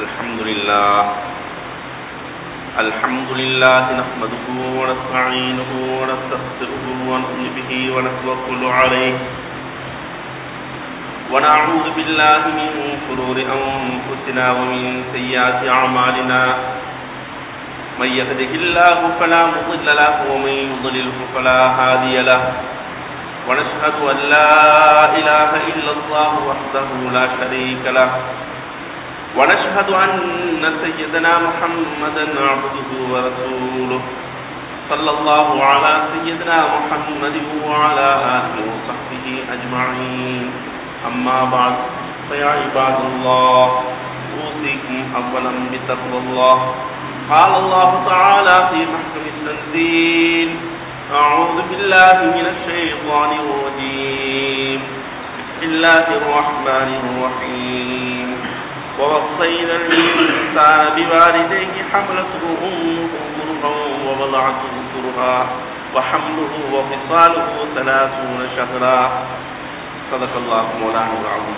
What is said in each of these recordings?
الحمد لله الحمد لله نحمده ونستعينه ونستغفره ونؤمن به ونتوكل عليه ونعوذ بالله من شرور أنفسنا ومن سيئات أعمالنا من يهده الله فلا مضل له ومن يضلله فلا هادي له ونشهد أن لا إله إلا الله وحده لا شريك له ونشهد أن سيدنا محمدا عبده ورسوله صلى الله على سيدنا محمد وعلى آله وصحبه أجمعين أما بعد فيا عباد الله أوصيكم أولا بتقوى الله قال الله تعالى في محكم التنزيل أعوذ بالله من الشيطان الرجيم بسم الله الرحمن الرحيم ووصينا الإنسان بوالديه حملته أمه كرها ووضعته كرها وحمله وفصاله ثلاثون شهرا صدق الله مولانا العظيم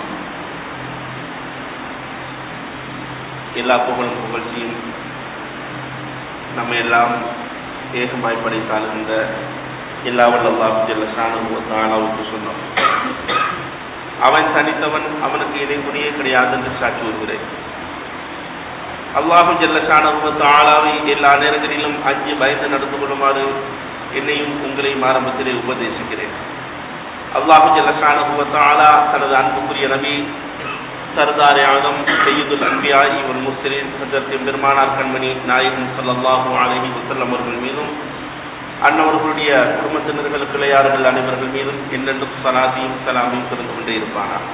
எல்லா புகழும் புகழ்ச்சியும் நம்ம எல்லாம் ஏகமாய் படைத்தாளுகின்ற எல்லா வல்லல்லாஹு ஜல்ல ஷானஹு தஆலாவுக்கு சொன்னோம் அவன் தனித்தவன் அவனுக்கு இணை துணையே கிடையாது என்று சாட்சி வருகிறேன் அல்லாஹு ஜல்ல ஷானஹு தஆலாவை எல்லா நேரங்களிலும் அஞ்சு பயந்து நடந்து கொள்ளுமாறு என்னையும் உங்களையும் ஆரம்பத்திலே உபதேசிக்கிறேன் அல்லாஹு ஜல்ல ஷானஹு தஆலா தனது அன்புக்குரிய நபி சர்தார் ஆதம் சையீதுல் அன்பியா இவன் முஸ்லிம் ஹஜரத் பெருமானார் கண்மணி நாயகம் ஸல்லல்லாஹு அலைஹி வஸல்லம் அவர்கள் மீதும் அன்னவர்களுடைய குடும்பத்தினர்கள் கிளையார்கள் அனைவர்கள் மீதும் என்னென்றும் சலாதியும் சலாமையும் திறந்து கொண்டே இருப்பானார்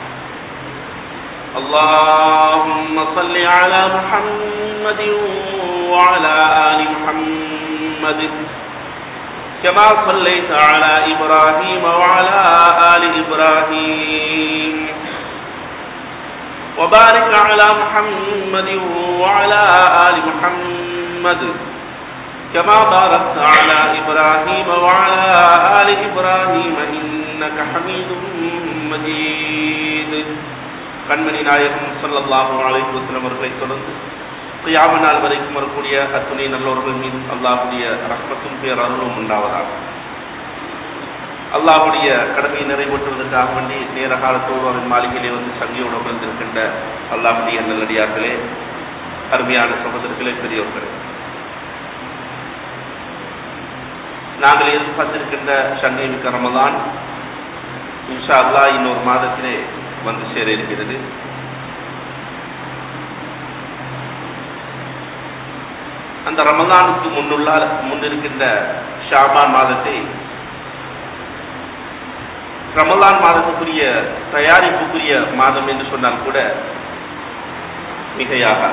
اللهم صل على محمد وعلى آل محمد كما صليت على إبراهيم وعلى آل إبراهيم وبارك على محمد وعلى آل محمد كما باركت على إبراهيم وعلى آل إبراهيم إنك حميد مجيد கண்மணி நாயகம் சொல்லல்லாஹு அலைஹி வஸல்லம் அவர்களை தொடர்ந்து கியாம நாள் வரைக்கும் வரக்கூடிய அத்துணை நல்லவர்கள் மீது அல்லாஹுடைய ரஹ்மத்தும் பேரருளும் உண்டாவதாக அல்லாஹுடைய கடமையை நிறைவேற்றுவதற்காக வேண்டி நேர காலத்தோடு அவன் மாளிகையிலே வந்து சங்கியோடு அமர்ந்திருக்கின்ற அல்லாஹுடைய நல்லடியார்களே அருமையான சகோதரர்களே பெரியவர்களே நாங்கள் எதிர்பார்த்திருக்கின்ற சங்கை மிக்க ரமதான் இன்ஷா அல்லா இன்னொரு மாதத்திலே வந்து சேர இருக்கிறது அந்த ரமதானுக்கு முன்னுள்ள முன்னிருக்கின்ற ஷாபான் மாதத்தை ரமலான் மாதத்துக்குரிய தயாரிப்புக்குரிய மாதம் என்று சொன்னால் கூட மிகையாக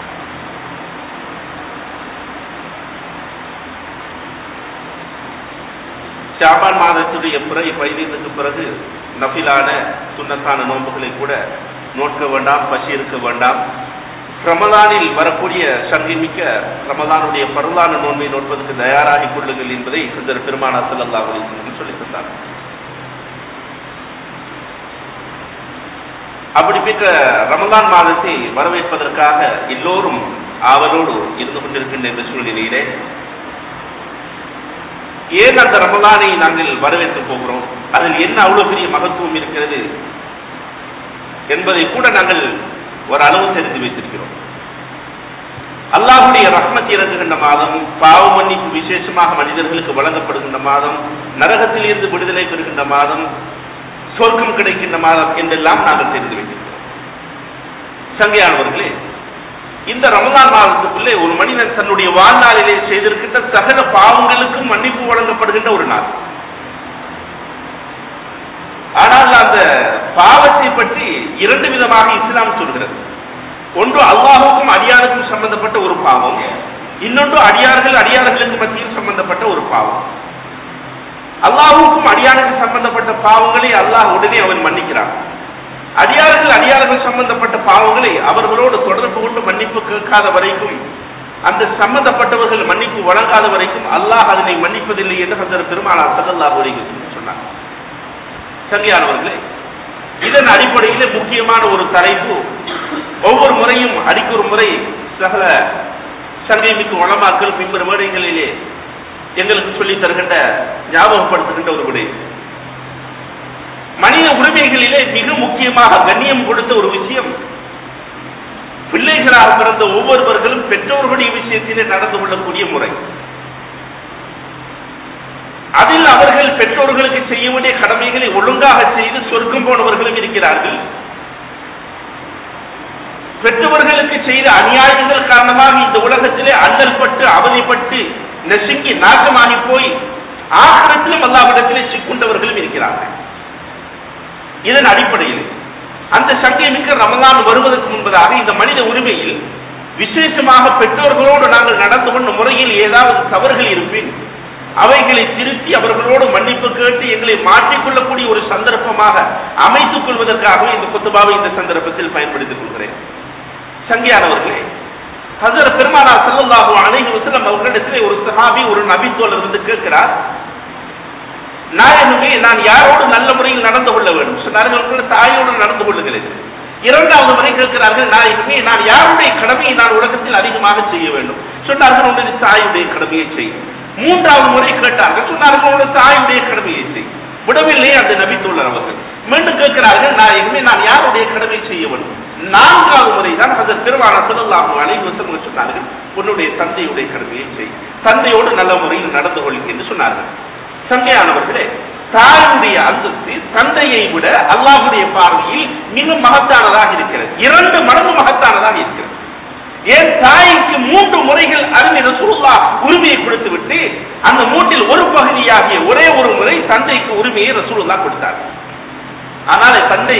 ஷாபான் மாதத்துடைய பிறகு பதினைந்துக்கு பிறகு நபிலான சுண்ணத்தான நோன்புகளை கூட நோட்க வேண்டாம் பசி இருக்க வேண்டாம் ரமதானில் வரக்கூடிய சங்கிமிக்க ரமதானுடைய பருளான நோன்பை நோட்பதற்கு தயாராகிக் கொள்ளுங்கள் என்பதை சுந்தர பெருமானா செல்லல்லா சொல்லி தந்தார் அப்படிப்பட்ட ரமலான் மாதத்தை வரவேற்பதற்காக எல்லோரும் ஆவலோடு இருந்து கொண்டிருக்கின்ற இந்த சூழ்நிலையிலே ஏன் அந்த ரமலானை நாங்கள் வரவேற்க போகிறோம் அதில் என்ன அவ்வளவு பெரிய மகத்துவம் இருக்கிறது என்பதை கூட நாங்கள் ஒரு அளவு தெரிந்து வைத்திருக்கிறோம் அல்லாஹுடைய ரஹ்மத் இறங்குகின்ற மாதம் பாவ மன்னிப்பு விசேஷமாக மனிதர்களுக்கு வழங்கப்படுகின்ற மாதம் நரகத்தில் இருந்து விடுதலை பெறுகின்ற மாதம் சொர்க்கம் கிடைக்கின்ற மாதம் என்றெல்லாம் நாங்கள் தெரிந்து வைத்திருக்கிறோம் சங்கையானவர்களே இந்த ரமதான் மாதத்துக்குள்ளே ஒரு மனிதன் தன்னுடைய வாழ்நாளிலே செய்திருக்கின்ற சகல பாவங்களுக்கும் மன்னிப்பு வழங்கப்படுகின்ற ஒரு நாள் ஆனால் அந்த பாவத்தை பற்றி இரண்டு விதமாக இஸ்லாம் சொல்கிறது ஒன்று அல்லாஹுக்கும் அடியாருக்கும் சம்பந்தப்பட்ட ஒரு பாவம் இன்னொன்று அடியார்கள் அடியார்களுக்கு மத்தியில் சம்பந்தப்பட்ட ஒரு பாவம் அல்லாஹுக்கும் அடியாருக்கு சம்பந்தப்பட்ட பாவங்களை அல்லாஹ் உடனே அவன் மன்னிக்கிறான் அடியார்கள் அடியார்கள் சம்பந்தப்பட்ட பாவங்களை அவர்களோடு தொடர்பு கொண்டு மன்னிப்பு கேட்காத வரைக்கும் அந்த சம்பந்தப்பட்டவர்கள் மன்னிப்பு வழங்காத வரைக்கும் அல்லாஹ் அதனை மன்னிப்பதில்லை என்று ஹசர் பெருமானார் சல்லல்லாஹு அலைஹி வஸல்லம் சொன்னார் சங்கையானவர்களே இதன் அடிப்படையில் முக்கியமான ஒரு தலைப்பு ஒவ்வொரு முறையும் அடிக்கு ஒரு முறை சகல சங்கமிக்கு வளமாக்கல் பின்பு மேடைகளிலே எங்களுக்கு சொல்லி தருகின்ற ஞாபகப்படுத்துகின்ற ஒரு விடை மனித உரிமைகளிலே மிக முக்கியமாக கண்ணியம் கொடுத்த ஒரு விஷயம் பிள்ளைகளாக பிறந்த ஒவ்வொருவர்களும் பெற்றோர்களுடைய விஷயத்திலே நடந்து கொள்ளக்கூடிய முறை அதில் அவர்கள் பெற்றோர்களுக்கு செய்ய வேண்டிய கடமைகளை ஒழுங்காக செய்து சொர்க்கம் போனவர்களும் இருக்கிறார்கள் பெற்றவர்களுக்கு செய்த அநியாயங்கள் காரணமாக இந்த உலகத்திலே அல்லல் பட்டு அவதிப்பட்டு நெசுங்கி நாசமாகி போய் ஆகரத்திலும் அல்லாவிடத்திலே சிக்குண்டவர்களும் இருக்கிறார்கள் இதன் அடிப்படையில் அந்த சங்கை மிக்க ரமலான் வருவதற்கு முன்பதாக இந்த மனித உரிமையில் விசேஷமாக பெற்றோர்களோடு நாங்கள் நடந்து கொண்ட முறையில் ஏதாவது தவறுகள் இருப்பின் அவைகளை திருத்தி அவர்களோடு மன்னிப்பு கேட்டு எங்களை மாற்றிக்கொள்ளக்கூடிய ஒரு சந்தர்ப்பமாக அமைத்துக் கொள்வதற்காக இந்த குத்துபாவை இந்த சந்தர்ப்பத்தில் பயன்படுத்திக் கொள்கிறேன் சங்கியானவர்களே ஹசர பெருமானார் சல்லல்லாஹு அலைஹி வஸல்லம் அவர்களிடத்திலே ஒரு சஹாபி ஒரு நபித்தோழர் வந்து கேட்கிறார் நாயகமே நான் யாரோடு நல்ல முறையில் நடந்து கொள்ள வேண்டும் சொன்னார்கள் உங்கள் தாயோடு நடந்து கொள்ளுகிறேன் இரண்டாவது முறை கேட்கிறார்கள் நாயகமே நான் யாருடைய கடமையை நான் உலகத்தில் அதிகமாக செய்ய வேண்டும் சொன்னார்கள் உங்களுடைய தாயுடைய கடமையை செய் மூன்றாவது முறை கேட்டார்கள் சொன்னார்கள் உங்களுடைய தாயுடைய கடமையை செய் விடவில்லை அந்த நபித்தோழர் அவர்கள் மீண்டும் கேட்கிறார்கள் நாயகமே நான் யாருடைய கடமை செய்ய வேண்டும் நான்காவது முறை தான் அதன் பெருமான செல்லாம அனைவரும் சொன்னார்கள் உன்னுடைய தந்தையுடைய கடமையை செய் தந்தையோடு நல்ல முறையில் நடந்து கொள் என்று சொன்னார்கள் சங்கையானவர்களே தாயுடைய அந்தஸ்து தந்தையை விட அல்லாஹுடைய பார்வையில் மிக மகத்தானதாக இருக்கிறது இரண்டு மடங்கு மகத்தானதாக இருக்கிறது ஏன் தாய்க்கு மூன்று முறைகள் அருமை ரசூல்லா உரிமையை கொடுத்து விட்டு அந்த மூன்றில் ஒரு பகுதியாகிய ஒரே ஒரு முறை தந்தைக்கு உரிமையை ரசூலுல்லா கொடுத்தார் ஆனால் தந்தை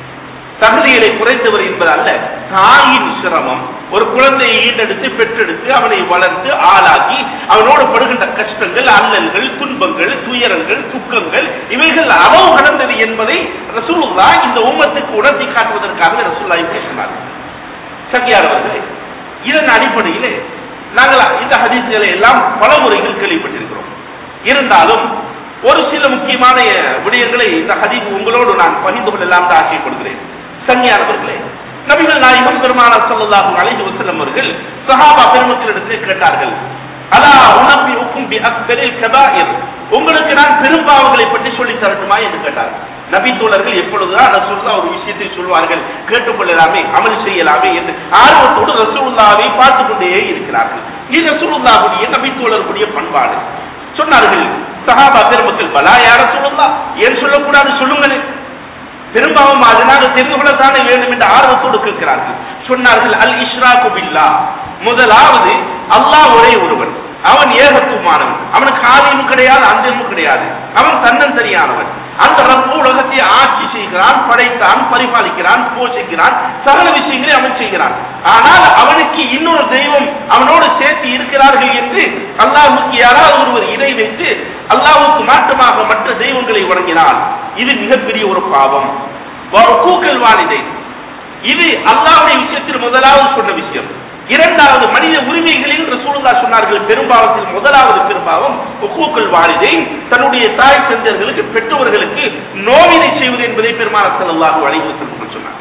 தகுதிகளை குறைந்தவர் என்பது அல்ல தாயின் சிரமம் ஒரு குழந்தையை ஈண்டெடுத்து பெற்றெடுத்து அவனை வளர்த்து ஆளாக்கி அவனோடு படுகின்ற கஷ்டங்கள் அல்லல்கள் துன்பங்கள் துயரங்கள் துக்கங்கள் இவைகள் அளவு கடந்தது என்பதை ரசூலுல்லா இந்த உம்மத்துக்கு உணர்த்தி காட்டுவதற்காக ரசூல்லா இப்படி சொன்னார் சக்கியாரவர்களே இதன் அடிப்படையிலே நாங்கள் இந்த ஹதீஸ்களை எல்லாம் பல முறைகள் கேள்விப்பட்டிருக்கிறோம் இருந்தாலும் ஒரு சில முக்கியமான விடயங்களை இந்த ஹதீஸ் உங்களோடு நான் பகிர்ந்து கொள்ளலாம் தான் ஆசைப்படுகிறேன் சங்கியானவர்களே நபிகள் நாயகம் பெருமானார் ஸல்லல்லாஹு அலைஹி வஸல்லம் அவர்கள் சஹாபா பெருமக்களிடத்தில் கேட்டார்கள் அலா உனப்பி உக்கும் பி அக்பரில் கபாயிர் உங்களுக்கு நான் பெரும்பாவங்களை பற்றி சொல்லி தரட்டுமா என்று கேட்டார் நபி தோழர்கள் எப்பொழுதுதான் ரசூல்லா ஒரு விஷயத்தை சொல்வார்கள் கேட்டுக்கொள்ளலாமே அமல் செய்யலாமே என்று ஆர்வத்தோடு ரசூலுல்லாவை பார்த்து கொண்டே இருக்கிறார்கள் இது ரசூலுல்லாவுடைய நபி தோழர்களுடைய பண்பாடு சொன்னார்கள் சஹாபா பெருமக்கள் பலா யார சொல்லலாம் ஏன் சொல்லக்கூடாது சொல்லுங்களேன் பெரும்பாலும் அதனால தெரிந்து கொள்ளத்தானே வேண்டும் என்று ஆர்வத்தோடு கேட்கிறார்கள் சொன்னார்கள் அல் இஷ்ராக்கு பில்லா முதலாவது அல்லாஹ் ஒரே ஒருவன் அவன் ஏகத்துவமானவன் அவனுக்கு ஆதியமும் கிடையாது அந்தியமும் கிடையாது அவன் தன்னன் தெரியானவன் அந்த ரப்பு உலகத்தை ஆட்சி செய்கிறான் படைத்தான் பரிபாலிக்கிறான் போஷிக்கிறான் சகல விஷயங்களை அவன் செய்கிறான் ஆனால் அவனுக்கு இன்னொரு தெய்வம் அவனோடு சேர்த்து இருக்கிறார்கள் என்று அல்லாஹுக்கு யாராவது ஒருவர் இணை வைத்து அல்லாஹுக்கு மாற்றமாக மற்ற தெய்வங்களை வழங்கினான் இது மிகப்பெரிய ஒரு பாவம் கூக்கல் வாலிதை இது அல்லாஹ்வுடைய விஷயத்தில் முதலாவது சொன்ன விஷயம் இரண்டாவது மனித உரிமைகளில் ரசூலுல்லா சொன்னார்கள் பெரும்பாவத்தில் முதலாவது பெரும்பாவம் உக்கூக்கள் வாலிதை தன்னுடைய தாய் தந்தையர்களுக்கு பெற்றோர்களுக்கு நோவினை செய்வது என்பதை பெருமாள் ஸல்லல்லாஹு அலைஹி வஸல்லம் சொன்னார்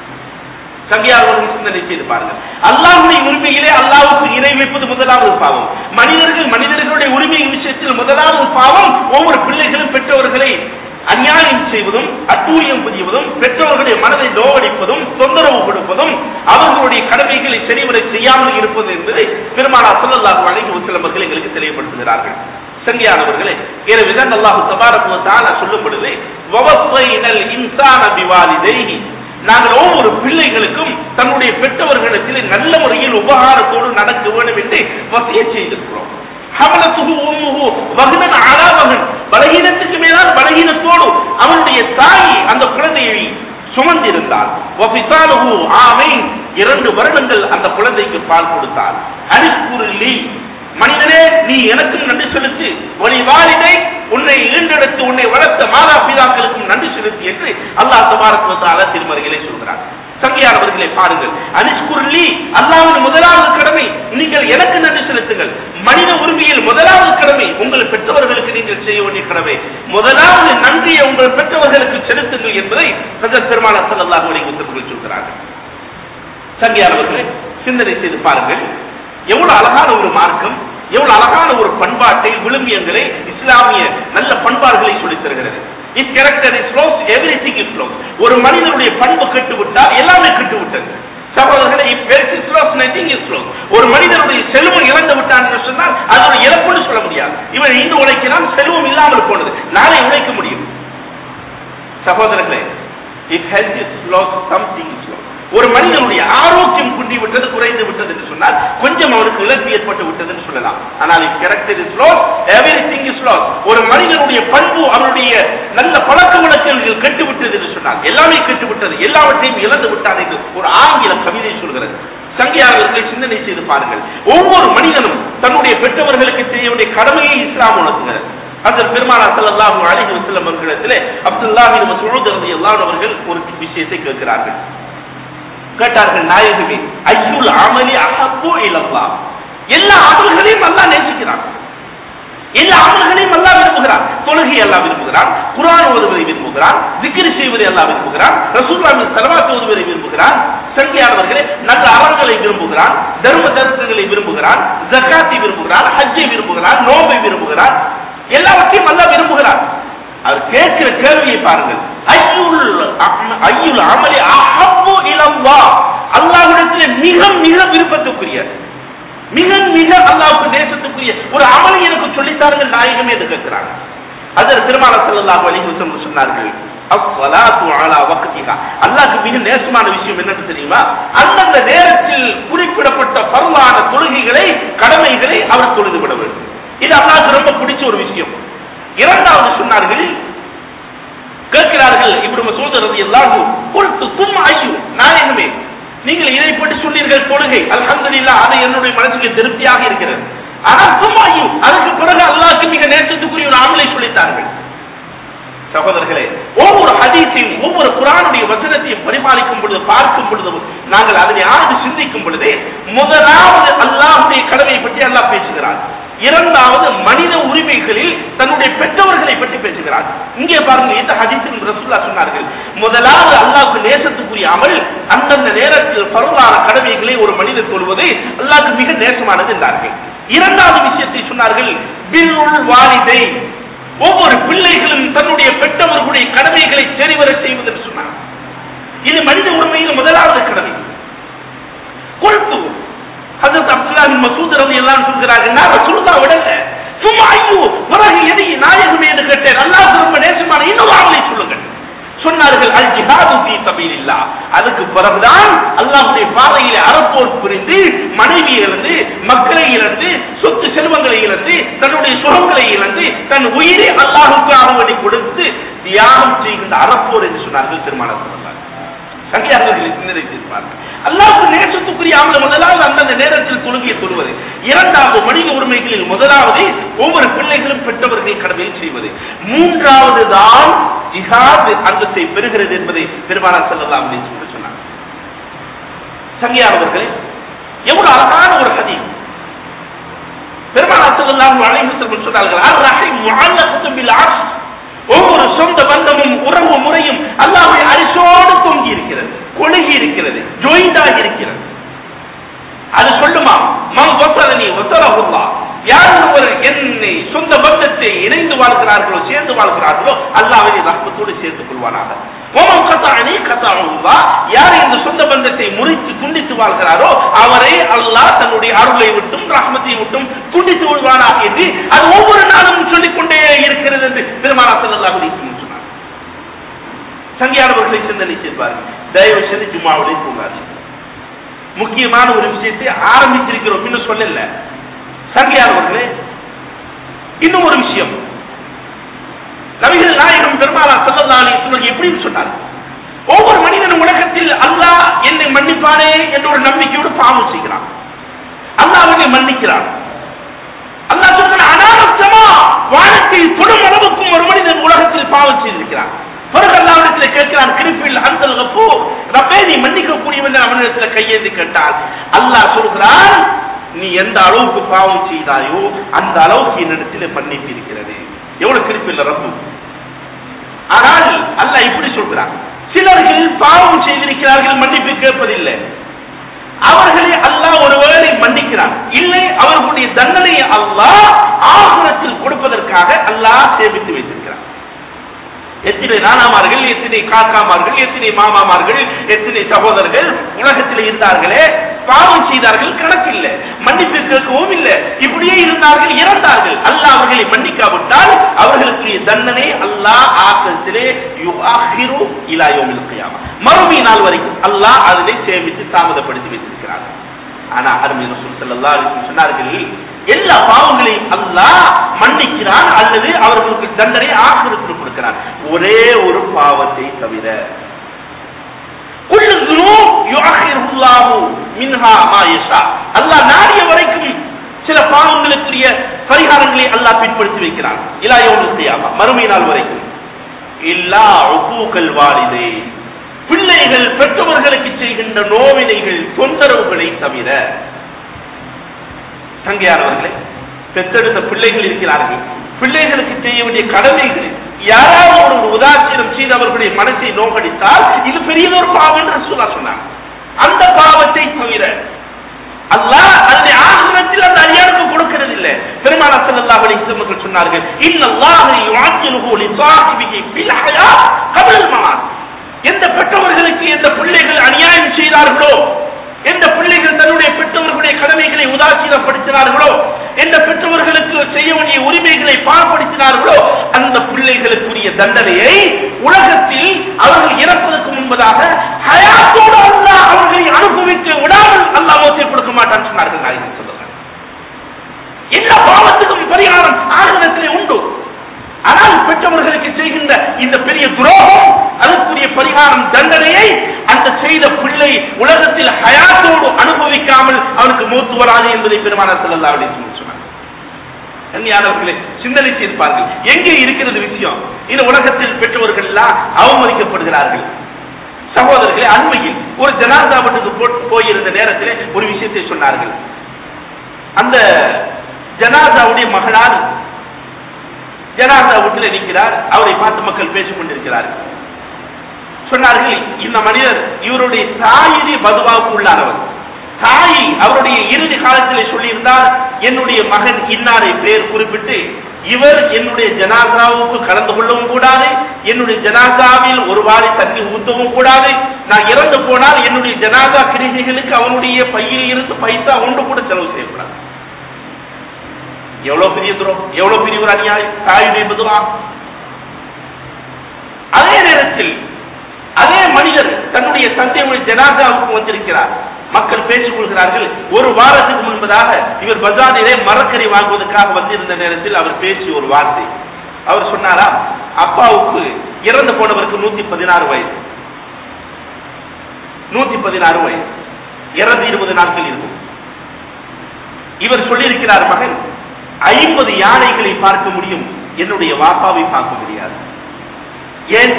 சங்கியாளர்கள் சிந்தனை செய்து பாருங்கள் அல்லாஹுடைய உரிமையிலே அல்லாஹுக்கு இணை வைப்பது முதலாவது பாவம் மனிதர்கள் மனிதர்களுடைய உரிமை விஷயத்தில் முதலாவது பாவம் ஒவ்வொரு பிள்ளைகளும் பெற்றவர்களை அநியாயம் செய்வதும் அட்டூழியம் புரிவதும் பெற்றோர்களுடைய மனதை நோவடிப்பதும் தொந்தரவு கொடுப்பதும் அவர்களுடைய கடமைகளை சரிவரை செய்யாமல் இருப்பது என்பதை பெருமானா சொல்லல்லாஹு அலைஹி வஸல்லம் அவர்கள் எங்களுக்கு தெளிவுபடுத்துகிறார்கள் சங்கியானவர்களே எனவேதான் அல்லாஹு தபாரக்கு தாலா சொல்லும் பொழுது வவஸ்ஸைனல் இன்சான பிவாலிதைஹி நாங்கள் ஒவ்வொரு பிள்ளைகளுக்கும் தன்னுடைய பெற்றவர்களிடத்தில் நல்ல முறையில் உபகாரத்தோடு நடக்க வேண்டும் என்று வசிய செய்திருக்கிறோம் ஹவலத்துகு உம்முகு வகுனன் அலா வகன் பலகீனத்துக்கு மேலால் பலகீனத்தோடு அவனுடைய தாய் அந்த குழந்தையை சுமந்திருந்தார் வபிசாலுகு ஆமை இரண்டு வருடங்கள் அந்த குழந்தைக்கு பால் கொடுத்தார் அரிக்குருளி மனிதனே நீ எனக்கும் நன்றி செலுத்து ஒளி வாலிதை உன்னை ஈண்டெடுத்து உன்னை வளர்த்த மாதா பிதாக்களுக்கும் நன்றி செலுத்து என்று அல்லாஹ் தபாரத்வத்தால திருமறைகளை சொல்கிறார் சங்கியானவர்களை பாருங்கள் அனிஷ்குர்லி அல்லாவின் முதலாவது கடமை நீங்கள் எனக்கு நன்றி செலுத்துங்கள் மனித உரிமையில் முதலாவது கடமை உங்கள் பெற்றவர்களுக்கு நீங்கள் செய்ய வேண்டிய கடமை முதலாவது நன்றியை உங்கள் பெற்றவர்களுக்கு செலுத்துங்கள் என்பதை சதர் பெருமான சல்லாஹ் அலி உத்தரவுகள் சொல்கிறார்கள் சங்கியானவர்களே சிந்தனை செய்து பாருங்கள் எவ்வளவு அழகான ஒரு மார்க்கம் எவ்வளவு அழகான ஒரு பண்பாட்டை விழுமியங்களை இஸ்லாமிய நல்ல பண்பாடுகளை சொல்லித் தருகிறது is character is close everything is close ஒரு மனிதனுடைய பண்பு கெட்டு விட்டால் எல்லாமே கெட்டு விட்டது சகோதரர்களே if wealth is close nothing is close ஒரு மனிதனுடைய செல்வம் இழந்து விட்டான் என்று சொன்னால் அது ஒரு இழப்புன்னு சொல்ல முடியாது இவன் இன்று உழைக்கிறான் செல்வம் இல்லாமல் போனது நாளை உழைக்க முடியும் சகோதரர்களே if health is lost something is lost ஒரு மனிதனுடைய ஆரோக்கியம் குன்றி விட்டது குறைந்து விட்டது என்று சொன்னால் கொஞ்சம் அவனுக்கு இழப்பு ஏற்பட்டு விட்டதுன்னு சொல்லலாம் ஆனால் if character is lost everything is lost ஒரு மனிதனுடைய பண்பு அவனுடைய நல்ல பழக்க வழக்கங்கள் கெட்டு விட்டது என்று சொன்னால் எல்லாமே கெட்டு விட்டது எல்லாவற்றையும் இழந்து விட்டான் என்று ஒரு ஆங்கில கவிதை சொல்கிறது சங்கியாளர்கள் சிந்தனை செய்து பாருங்கள் ஒவ்வொரு மனிதனும் தன்னுடைய பெற்றவர்களுக்கு செய்ய வேண்டிய கடமையை இஸ்லாம் உணர்த்துகிறது அந்த பெருமானா ஸல்லல்லாஹு அலைஹி வஸல்லம் அவர்களிடத்திலே அப்துல்லாஹ் பின் மஸ்ஊத் ரலியல்லாஹு அவர்கள் ஒரு விஷயத்தை கேட்கிறார்கள் கேட்டார்கள் நாயகமே ஐயுல் அமலி அஹப்பு இலல்லாஹ் எல்லா அமல்களையும் அல்லாஹ் நேசிக்கிறான் எல்லா அமல்களையும் அல்லாஹ் விரும்புகிறான் தொழுகை அல்லாஹ் விரும்புகிறான் குர்ஆன் ஓதுவதை விரும்புகிறான் zikr செய்வதை அல்லாஹ் விரும்புகிறான் ரசூலுல்லாஹி ஸல்லல்லாஹு ஓதுவதை விரும்புகிறான் சங்கியானவர்களே நல்ல அறங்களை விரும்புகிறான் தர்ம தர்க்கங்களை விரும்புகிறான் ஜக்காத்தை விரும்புகிறான் ஹஜ்ஜை விரும்புகிறான் நோம்பை விரும்புகிறான் எல்லாவற்றையும் அல்லாஹ் விரும்புகிறான் அவர் கேட்கிற கேள்வியை பாருங்கள் ஐயுல் அம்- ஐயுல் அமலி அஹப்பு இலல்லா அல்லாஹ்விடத்திலே மிக மிக விருப்பத்துக்குரிய மிக மிக அல்லாஹ்வுக்கு நேசத்துக்குரிய ஒரு அமலை எனக்கு சொல்லித்தார்கள் நாயகமே என்று கேட்கிறாங்க அதில் திருமண ஸல்லல்லாஹு அலைஹி வஸல்லம் சொன்னார்கள் அஸ்ஸலாத்து அலா வக்திஹா அல்லாஹ்க்கு மிக நேசமான விஷயம் என்னன்னு தெரியுமா அந்தந்த நேரத்தில் குறிப்பிடப்பட்ட பரவான தொழுகைகளை கடமைகளை அவர் தொழுது விட வேண்டும் இது அல்லாஹ்க்கு ரொம்ப பிடிச்ச ஒரு விஷயம் இரண்டாவது சொன்னார்கள் கேட்கிறார்கள் இப்படி மசூத் ரலியல்லாஹு குல்து தும் ஐயு நாயகமே நீங்கள் இதை பற்றி சொன்னீர்கள் தொழுகை அல்ஹம்துலில்லாஹ் அது என்னுடைய மனசுக்கு திருப்தியாக இருக்கிறது ஆனால் தும் ஐயு அதற்கு பிறகு அல்லாஹ்க்கு மிக நேசத்துக்குரிய ஒரு அமலை சொல்லித்தார்கள் சகோதரர்களே ஒவ்வொரு ஹதீஸையும் ஒவ்வொரு குரானுடைய வசனத்தையும் பரிமாறிக்கும் பொழுது பார்க்கும் பொழுது நாங்கள் அதனை ஆழ்ந்து சிந்திக்கும் பொழுது முதலாவது அல்லாஹ்வுடைய கடமையை பற்றி அல்லாஹ் பேசுகிறார் இரண்டாவது மனித உரிமைகளில் தன்னுடைய பெற்றவர்களை பற்றி பேசுகிறார் இங்கே பாருங்க இந்த ஹதீஸில் ரசூல்லா சொன்னார்கள் முதலாவது அல்லாஹ்வுக்கு நேசத்துக்குரிய அமல் அந்தந்த நேரத்தில் பரவலான கடமைகளை ஒரு மனிதர் சொல்வது அல்லாஹ்வுக்கு மிக நேசமானது என்றார்கள் இரண்டாவது விஷயத்தை சொன்னார்கள் பில்லுள் வாலிதை ஒவ்வொரு பிள்ளைகளும் தன்னுடைய பெற்றவர்களுடைய கடமைகளை சரிவர செய்வது என்று சொன்னார் இது மனித உரிமையில் முதலாவது கடமை கொழுப்பு ஹஜரத் அப்துல்லா பின் மசூத் ரவி எல்லாம் சொல்கிறார்கள் நான் ரசூலுல்லாஹ் விடல சும்மா ஐயோ பிறகு எதை நாயகமே என்று கேட்டேன் அல்லாஹ் ரொம்ப நேசமான இன்னொரு ஆவலை சொல்லுங்கள் சொன்னார்கள் அல் ஜிஹாது ஃபீ சபீலில்லாஹ் அதுக்கு பிறகுதான் அல்லாஹ்வுடைய பாதையிலே அறப்போர் புரிந்து மனைவி இழந்து மக்களை இழந்து சொத்து செல்வங்களை இழந்து தன்னுடைய சுகங்களை இழந்து தன் உயிரை அல்லாஹுக்காக வேண்டி கொடுத்து தியாகம் செய்கின்ற அறப்போர் என்று சொன்னார்கள் திருமணம் சொன்னார் சங்கியாளர்களை சிந்தனை செய்திருப்பார்கள் அல்லாஹ்வுக்கு நேசத்துக்குரிய அமல் முதலாவது அந்தந்த நேரத்தில் தொழுகையை தொழுவது இரண்டாவது மனித உரிமைகளில் முதலாவது ஒவ்வொரு பிள்ளைகளும் பெற்றவர்கள் கடமையை செய்வது மூன்றாவது தான் ஜிஹாத் அந்தத்தை பெறுகிறது என்பதை பெருமானார் செல்லலாம் என்று சொன்னார் சங்கியானவர்களே எவ்வளவு அழகான ஒரு கதி பெருமானார் செல்லலாம் அழைப்பு சொன்னார்கள் அர் ரஹீம் முஅல்லகத்தும் பில் அர்ஷ் ஒவ்வொரு சொந்த பந்தமும் உறவு முறையும் அல்லாஹ்வுடைய அரிசோடு தொங்கி இருக்கிறது கொழுகி இருக்கிறது ஜோயிண்டாகி இருக்கிறது அது சொல்லுமா மம் வசலனி வசலஹுல்லா யார் ஒருவர் என்னை சொந்த பந்தத்தை இணைந்து வாழ்கிறார்களோ சேர்ந்து வாழ்கிறார்களோ அல்லாஹ் அவரை ரஹ்மத்தோடு சேர்த்துக் கொள்வானாக ஓமம் கத்தானி கத்தானுல்லா யார் இந்த சொந்த பந்தத்தை முறித்து துண்டித்து வாழ்கிறாரோ அவரை அல்லாஹ் தன்னுடைய அருளை விட்டும் ரஹ்மத்தை விட்டும் துண்டித்து விடுவானாக என்று அது ஒவ்வொரு நாளும் சொல்லிக் கொண்டே இருக்கிறது என்று பெருமானா ஸல்லல்லாஹு அலைஹி வஸல்லம் சொன்னார் சங்கியானவர்களை சிந்தனை செய்வார்கள் தயவு செய்து ஜும்மாவிலே தூங்காது முக்கியமான ஒரு விஷயத்தை ஆரம்பிச்சிருக்கிறோம் இன்னும் சொல்லல சங்கியானவர்களே இன்னும் ஒரு விஷயம் நபிகள் நாயகம் பெருமாளா ஸல்லல்லாஹு அலைஹி வஸல்லம் எப்படின்னு சொன்னார் ஒவ்வொரு மனிதனும் உலகத்தில் அல்லாஹ் என்னை மன்னிப்பானே என்ற ஒரு நம்பிக்கையோடு பாவம் செய்கிறான் அல்லாஹ் அவனை மன்னிக்கிறான் அல்லாஹ் சொல்கிறான் அனாரத்தமா வானத்தை தொடும் அளவுக்கும் ஒரு மனிதன் உலகத்தில் பாவம் செய்திருக்கிறான் பிறகு அல்லாவிடத்தில் கேட்கிறான் கிருப்பில் அந்த கப்போ ரப்பே நீ மன்னிக்க கூடியவன் அவனிடத்தில் கையேந்தி கேட்டால் அல்லாஹ் சொல்கிறான் நீ எந்த அளவுக்கு பாவம் செய்தாயோ அந்த அளவுக்கு என்னிடத்தில் மன்னிப்பு இருக்கிறது எவ்வளவு கிருப்பில் ரப்பு ஆனால் அல்லாஹ் இப்படி சொல்கிறான் சிலர்கள் பாவம் செய்திருக்கிறார்கள் மன்னிப்பு கேட்பதில்லை அவர்களை அல்லாஹ் ஒருவேளை மன்னிக்கிறான் இல்லை அவர்களுடைய தண்டனையை அல்லாஹ் ஆகுரத்தில் கொடுப்பதற்காக அல்லாஹ் சேமித்து வைத்திருக்கிறான் எத்தனை நானாமார்கள் எத்தனை காக்காமார்கள் எத்தனை மாமாமார்கள் எத்தனை சகோதரர்கள் உலகத்தில் இருந்தார்களே பாவம் செய்தார்கள் கணக்கில்லை மன்னிப்பு கேட்கவும் இல்லை இப்படியே இருந்தார்கள் இறந்தார்கள் அல்லாஹ் அவர்களை மன்னிக்காவிட்டால் அவர்களுக்கு தண்டனை அல்லாஹ் ஆக்கத்திலே யுஆஹிரு இலா யௌமில் கியாமா மறுமை நாள் வரைக்கும் அல்லாஹ் அதிலே சேமித்து தாமதப்படுத்தி வைத்திருக்கிறார் ஆனா அருமை ரசூல் ஸல்லல்லாஹு அலைஹி வஸல்லம் சொன்னார்கள் எல்லா பாவங்களையும் அல்லாஹ் மன்னிக்கிறான் அல்லது அவர்களுக்கு தண்டனை ஆக்கிரத்தில் கொடுக்கிறான் ஒரே ஒரு பாவத்தை தவிர குல்லு ذنوب يؤخره الله منها ما يشاء அல்லாஹ் நாடிய வரைக்கும் சில பாவங்களுக்குரிய பரிகாரங்களை அல்லாஹ் பின்படுத்தி வைக்கிறான் இலா யௌமில் கியாமா மறுமை நாள் வரைக்கும் இல்லா உகூகல் வாலிதை பிள்ளைகள் பெற்றவர்களுக்கு செய்கின்ற நோவினைகள் தொந்தரவுகளை தவிர தங்கையானவர்களே பெற்றெடுத்த பிள்ளைகள் இருக்கிறார்கள் பிள்ளைகளுக்கு செய்ய வேண்டிய கடமைகள் யாராவது ஒரு உதாசீனம் செய்து அவர்களுடைய மனசை நோக்கடித்தால் இது பெரியதொரு பாவம் என்று சொல்ல சொன்னார் அந்த பாவத்தை தவிர அல்லாஹ் அதை ஆசிரத்தில் அந்த அடியாருக்கு கொடுக்கிறது இல்லை பெருமான ஸல்லல்லாஹு அலைஹி வஸல்லம் சொன்னார்கள் இன்னல்லாஹு யுஆஜிலுஹு லிசாஹிபிஹி பில் ஹயா கபல் மமாத் எந்த பெற்றவர்களுக்கு எந்த பிள்ளைகள் அநியாயம் செய்தார்களோ எந்த பிள்ளைகள் தன்னுடைய பெற்றவர்களுடைய கடமைகளை உதாசீனப்படுத்தினார்களோ எந்த பெற்றவர்களுக்கு செய்ய வேண்டிய உரிமைகளை பாழ்படுத்தினார்களோ அந்த பிள்ளைகளுக்குரிய தண்டனையை உலகத்தில் அவர்கள் இறப்பதற்கு முன்பதாக ஹயாத்தோடு அல்லாஹ் அவர்களை அனுபவிக்க விடாமல் அல்லாஹ் மோசை கொடுக்க மாட்டான் சொன்னார்கள் நாயகன் சொல்லுங்கள் எல்லா பாவத்துக்கும் பரிகாரம் ஆகலத்திலே உண்டு ஆனால் பெற்றவர்களுக்கு செய்கின்ற இந்த பெரிய துரோகம் அதற்குரிய பரிகாரம் தண்டனையை அந்த செய்த பிள்ளை உலகத்தில் ஹயாத்தோடு அனுபவிக்காமல் அவனுக்கு மூத்து வராது என்பதை பெருமானார் செல்லல்லா அப்படின்னு சொன்னார் கண்ணியாளர்களே சிந்தனை செய்திருப்பார்கள் எங்கே இருக்கிறது விஷயம் இந்த உலகத்தில் பெற்றவர்கள் எல்லாம் அவமதிக்கப்படுகிறார்கள் சகோதரர்களே அண்மையில் ஒரு ஜனாதாபத்துக்கு போ- போயிருந்த நேரத்தில் ஒரு விஷயத்தை சொன்னார்கள் அந்த ஜனாதாவுடைய மகளார் ஜனாதா வீட்டில் நிற்கிறார் அவரை பார்த்து மக்கள் பேசிக் கொண்டிருக்கிறார்கள் சொன்னார்கள் இந்த மனிதர் இவருடைய தாயினை பதுவாவுக்கு உள்ளானவர் தாய் அவருடைய இறுதி காலத்திலே சொல்லியிருந்தார் என்னுடைய மகன் இன்னாரை பெயர் குறிப்பிட்டு இவர் என்னுடைய ஜனாசாவுக்கு கலந்து கொள்ளவும் கூடாது என்னுடைய ஜனாசாவில் ஒரு வாரி தண்ணி ஊற்றவும் கூடாது நான் இறந்து போனால் என்னுடைய ஜனாசா கிரிகைகளுக்கு அவனுடைய பையில் இருந்து பைசா ஒன்று கூட செலவு செய்யக்கூடாது எவ்வளவு பெரிய துரோகம் எவ்வளவு பெரிய ஒரு அநியாயம் தாயுடைய பதுவா அதே நேரத்தில் அதே மனிதர் தன்னுடைய தந்தையுடைய ஜனாதாவுக்கு வந்திருக்கிறார் மக்கள் பேசிக் கொள்கிறார்கள் ஒரு வாரத்துக்கு முன்பதாக இவர் பஜாரிலே மரக்கறி வாங்குவதற்காக வந்திருந்த நேரத்தில் அவர் பேசிய ஒரு வார்த்தை அவர் சொன்னாரா அப்பாவுக்கு இறந்து போனவருக்கு நூத்தி பதினாறு வயசு நூத்தி பதினாறு வயசு இறந்து இருபது நாட்கள் இருக்கும் இவர் சொல்லியிருக்கிறார் மகன் ஐம்பது யானைகளை பார்க்க முடியும் என்னுடைய வாப்பாவை பார்க்க முடியாது ஏன்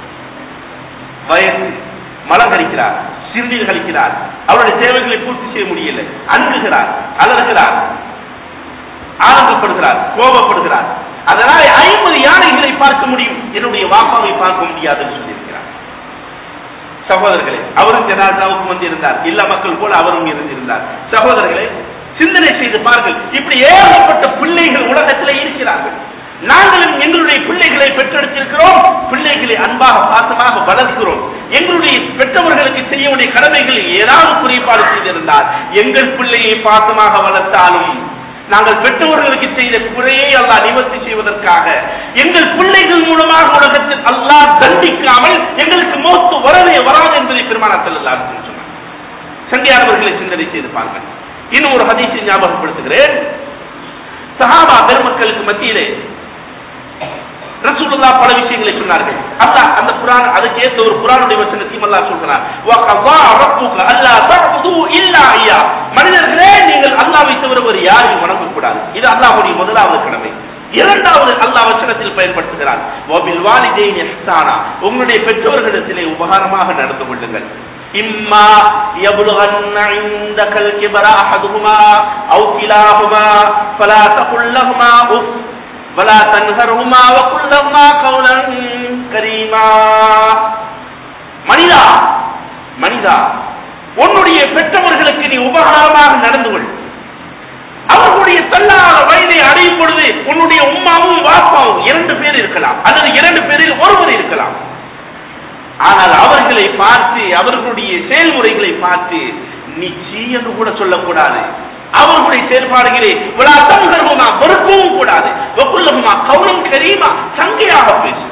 வயசு மலம் கழிக்கிறார் சிறுநீர் கழிக்கிறார் அவருடைய தேவைகளை பூர்த்தி செய்ய முடியல அன்புகிறார் அலறுகிறார் ஆனந்தப்படுகிறார் கோபப்படுகிறார் அதனால் ஐம்பது யானைகளை பார்க்க முடியும் என்னுடைய வாப்பாவை பார்க்க முடியாதுன்னு சொல்லியிருக்கிறார் சகோதரர்களே அவரும் ஜனாதாவுக்கு வந்திருந்தார் எல்லா மக்கள் போல அவரும் இருந்திருந்தார் சகோதரர்களே சிந்தனை செய்து பாருங்கள் இப்படி ஏகப்பட்ட பிள்ளைகள் உலகத்திலே இருக்கிறார்கள் நாங்களும் எங்களுடைய பிள்ளைகளை பெற்றெடுத்திருக்கிறோம் பிள்ளைகளை அன்பாக பாசமாக வளர்க்கிறோம் எங்களுடைய பெற்றவர்களுக்கு செய்ய வேண்டிய கடமைகளில் ஏதாவது குறைபாடு செய்திருந்தால் எங்கள் பிள்ளையை பாசமாக வளர்த்தாலும் நாங்கள் பெற்றவர்களுக்கு செய்த குறையை அல்லாஹ் நிவர்த்தி செய்வதற்காக எங்கள் பிள்ளைகள் மூலமாக உலகத்தில் அல்லாஹ் தண்டிக்காமல் எங்களுக்கு மோத்து வரவே வராது என்பதை பெருமானார் செல்லலாம் சொன்னார் சங்கையானவர்களை சிந்தனை செய்து பாருங்கள் இன்னும் ஒரு ஹதீஸை ஞாபகப்படுத்துகிறேன் சஹாபா பெருமக்களுக்கு மத்தியிலே ரசூலுல்லாஹ் பல விஷயங்களை சொன்னார்கள் அல்லாஹ் அந்த குர்ஆன் அதுக்கு ஏத்த ஒரு குர்ஆனுடைய வசனத்தையும் அல்லாஹ் சொல்கிறார் வ கஸா ரப்புக அல்லா தஅபுது இல்லா ஐயா மனிதர்களே நீங்கள் அல்லாஹ்வை தவிர வேறு யாரையும் வணங்க கூடாது இது அல்லாஹ்வுடைய முதலாவது கடமை இரண்டாவது அல்லாஹ் வசனத்தில் பயன்படுத்துகிறார் வபில் வாலிதைன் இஹ்சானா உங்களுடைய பெற்றோர்களிடத்திலே உபகாரமாக நடந்து கொள்ளுங்கள் இம்மா يبلغن عندك الكبر احدهما او كلاهما فلا تقل لهما اف ولا تنهرهما وقل لهما قولا كريما மனிதா மனிதா உன்னுடைய பெற்றவர்களுக்கு நீ உபகாரமாக நடந்து கொள் அவர்களுடைய தள்ளாத வயதை அடையும் பொழுது உன்னுடைய உம்மாவும் வாப்பாவும் இரண்டு பேர் இருக்கலாம் அல்லது இரண்டு பேரில் ஒருவர் இருக்கலாம் ஆனால் அவர்களை பார்த்து அவர்களுடைய செயல்முறைகளை பார்த்து நீ சீ என்று கூட சொல்லக்கூடாது அவர்களுடைய செயல்பாடுகளை விழா தங்கருமா வெறுக்கவும் கூடாது வெப்புள்ளகுமா கவுனம் கரீமா சங்கையாக பேசு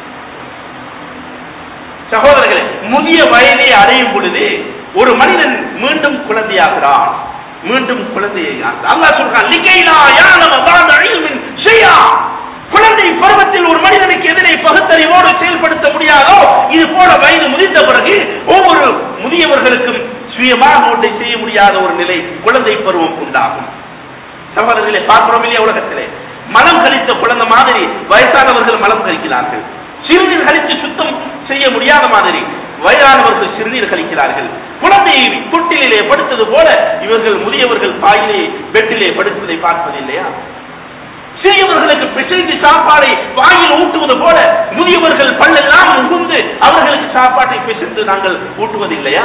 சகோதரர்களே முதிய வயதை அடையும் பொழுது ஒரு மனிதன் மீண்டும் குழந்தையாகிறான் மீண்டும் குழந்தையை அல்லாஹ் சொல்றான் லிகைலா யானம பாத இல்மின் ஷையா குழந்தை பருவத்தில் ஒரு மனிதனுக்கு எதனை பகுத்தறிவோடு செயல்படுத்த முடியாதோ இது போல வயது முதிர்ந்த பிறகு ஒவ்வொரு முதியவர்களுக்கும் சுயமாக ஒன்றை செய்ய முடியாத ஒரு நிலை குழந்தை பருவம் உண்டாகும் சகோதரர்களை பார்க்கிறோம் இல்லையா உலகத்திலே மலம் கழித்த குழந்தை மாதிரி வயசானவர்கள் மலம் கழிக்கிறார்கள் சிறுநீர் கழித்து சுத்தம் செய்ய முடியாத மாதிரி வயதானவர்கள் சிறுநீர் கழிக்கிறார்கள் குழந்தையை தொட்டிலே படுத்தது போல இவர்கள் முதியவர்கள் பாயிலே பெட்டிலே படுத்ததை பார்ப்பது இல்லையா சிறியவர்களுக்கு பிசைந்து சாப்பாடை வாயில் ஊட்டுவது போல முதியவர்கள் பல்லெல்லாம் உகுந்து அவர்களுக்கு சாப்பாட்டை பிசைந்து நாங்கள் ஊட்டுவது இல்லையா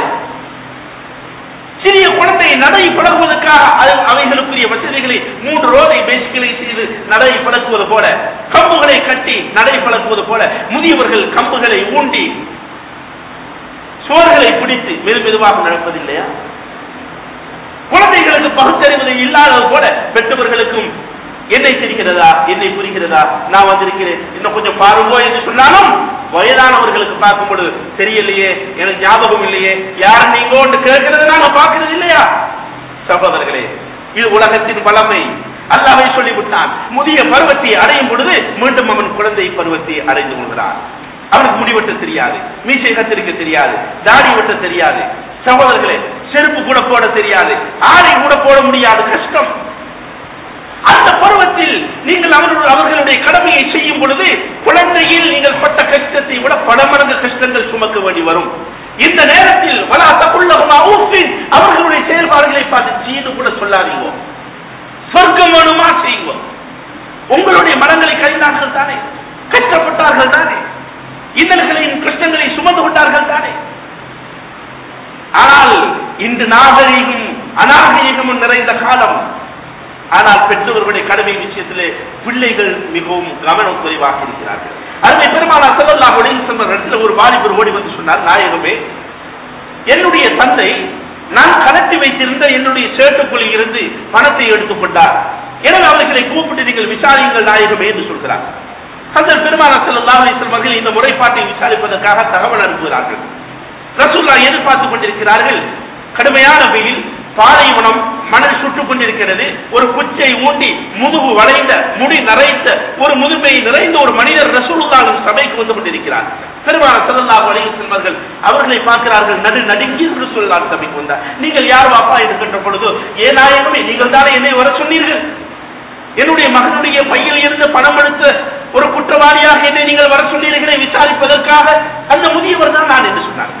சிறிய குழந்தையை நடை பழகுவதற்காக அது- அவைகளுக்குரிய வசதிகளை மூன்று ரோதை பேசிக்கலை செய்து நடை பழக்குவது போல கம்புகளை கட்டி நடை பழக்குவது போல முதியவர்கள் கம்புகளை ஊண்டி சுவர்களை பிடித்து மெது மெதுவாக நடப்பதில்லையா குழந்தைகளுக்கு பகுத்தறிவது இல்லாதது போல பெற்றவர்களுக்கும் என்னை தெரிகிறதா என்னை புரிகிறதா நான் வந்திருக்கிறேன் இன்னும் கொஞ்சம் பாருங்கோ என்று சொன்னாலும் வயதானவர்களுக்கு பார்க்கும் பொழுது தெரியலையே எனக்கு ஞாபகம் இல்லையே யார் நீங்கோன்னு கேட்கிறது நாங்க பார்க்கிறது இல்லையா சகோதரர்களே இது உலகத்தின் பழமை அல்லாஹ்வை சொல்லிவிட்டான் முதிய பருவத்தை அடையும் பொழுது மீண்டும் அவன் குழந்தை பருவத்தை அடைந்து கொள்கிறான் அவனுக்கு முடி வெட்ட தெரியாது மீசை கத்திரிக்க தெரியாது தாடி வெட்ட தெரியாது சகோதரர்களே செருப்பு கூட போட தெரியாது ஆடை கூட போட முடியாது கஷ்டம் அந்த பருவத்தில் நீங்கள் அவர்கள் அவர்களுடைய கடமையை செய்யும் பொழுது குழந்தையில் நீங்கள் பட்ட கஷ்டத்தை விட பல மடங்கு கஷ்டங்கள் சுமக்க வேண்டி வரும் இந்த நேரத்தில் வலா தகுல்லஹுமா ஊஃபின் அவர்களுடைய செயல்பாடுகளை பார்த்து சீடு கூட சொல்லாதீங்க சொர்க்கம் வேணுமா செய்யுங்க உங்களுடைய மனங்களை கழிந்தார்கள் தானே கஷ்டப்பட்டார்கள் தானே இன்னல்களையும் கஷ்டங்களை சுமந்து கொண்டார்கள் தானே ஆனால் இன்று நாகரீகம் அநாகரீகமும் நிறைந்த காலம் ஆனால் பெற்றோர்களுடைய கடமை விஷயத்திலே பிள்ளைகள் மிகவும் கவனம் குறைவாக இருக்கிறார்கள் அருமை பெருமானார் ஸல்லல்லாஹு அலைஹி வஸல்லம் இடத்துல ஒரு வாலிபர் ஓடி வந்து சொன்னார் நாயகமே என்னுடைய தந்தை நான் கலட்டி வைத்திருந்த என்னுடைய சேட்டுக்குழில் இருந்து பணத்தை எடுத்துக் கொண்டார் எனவே அவர்களை கூப்பிட்டு நீங்கள் விசாரியுங்கள் நாயகமே என்று சொல்கிறார் அந்த பெருமானார் ஸல்லல்லாஹு அலைஹி வஸல்லம் அவர்கள் இந்த முறைப்பாட்டை விசாரிப்பதற்காக தகவல் அனுப்புகிறார்கள் ரசூல்லா எதிர்பார்த்துக் கொண்டிருக்கிறார்கள் கடுமையான வெயில் பாலைவனம் மணல் சுட்டுக் கொண்டிருக்கிறது ஒரு குச்சை ஊட்டி முதுகு வளைந்த முடி நரைத்த ஒரு முதுமை நிறைந்த ஒரு மனிதர் ரசூலுல்லாவின் சபைக்கு வந்து கொண்டிருக்கிறார் பெருமான ஸல்லல்லாஹு அலைஹி செல்வர்கள் அவர்களை பார்க்கிறார்கள் நடு நடுங்கி ரசூலுல்லாஹ் சபைக்கு வந்தார் நீங்கள் யார் வாப்பா இருக்கின்ற பொழுது ஏ நாயகமே நீங்கள் தானே என்னை வர சொன்னீர்கள் என்னுடைய மகனுடைய பையில் இருந்து பணம் எடுத்த ஒரு குற்றவாளியாக என்னை நீங்கள் வர சொன்னீர்களே விசாரிப்பதற்காக அந்த முதியவர் தான் நான் என்று சொன்னார்கள்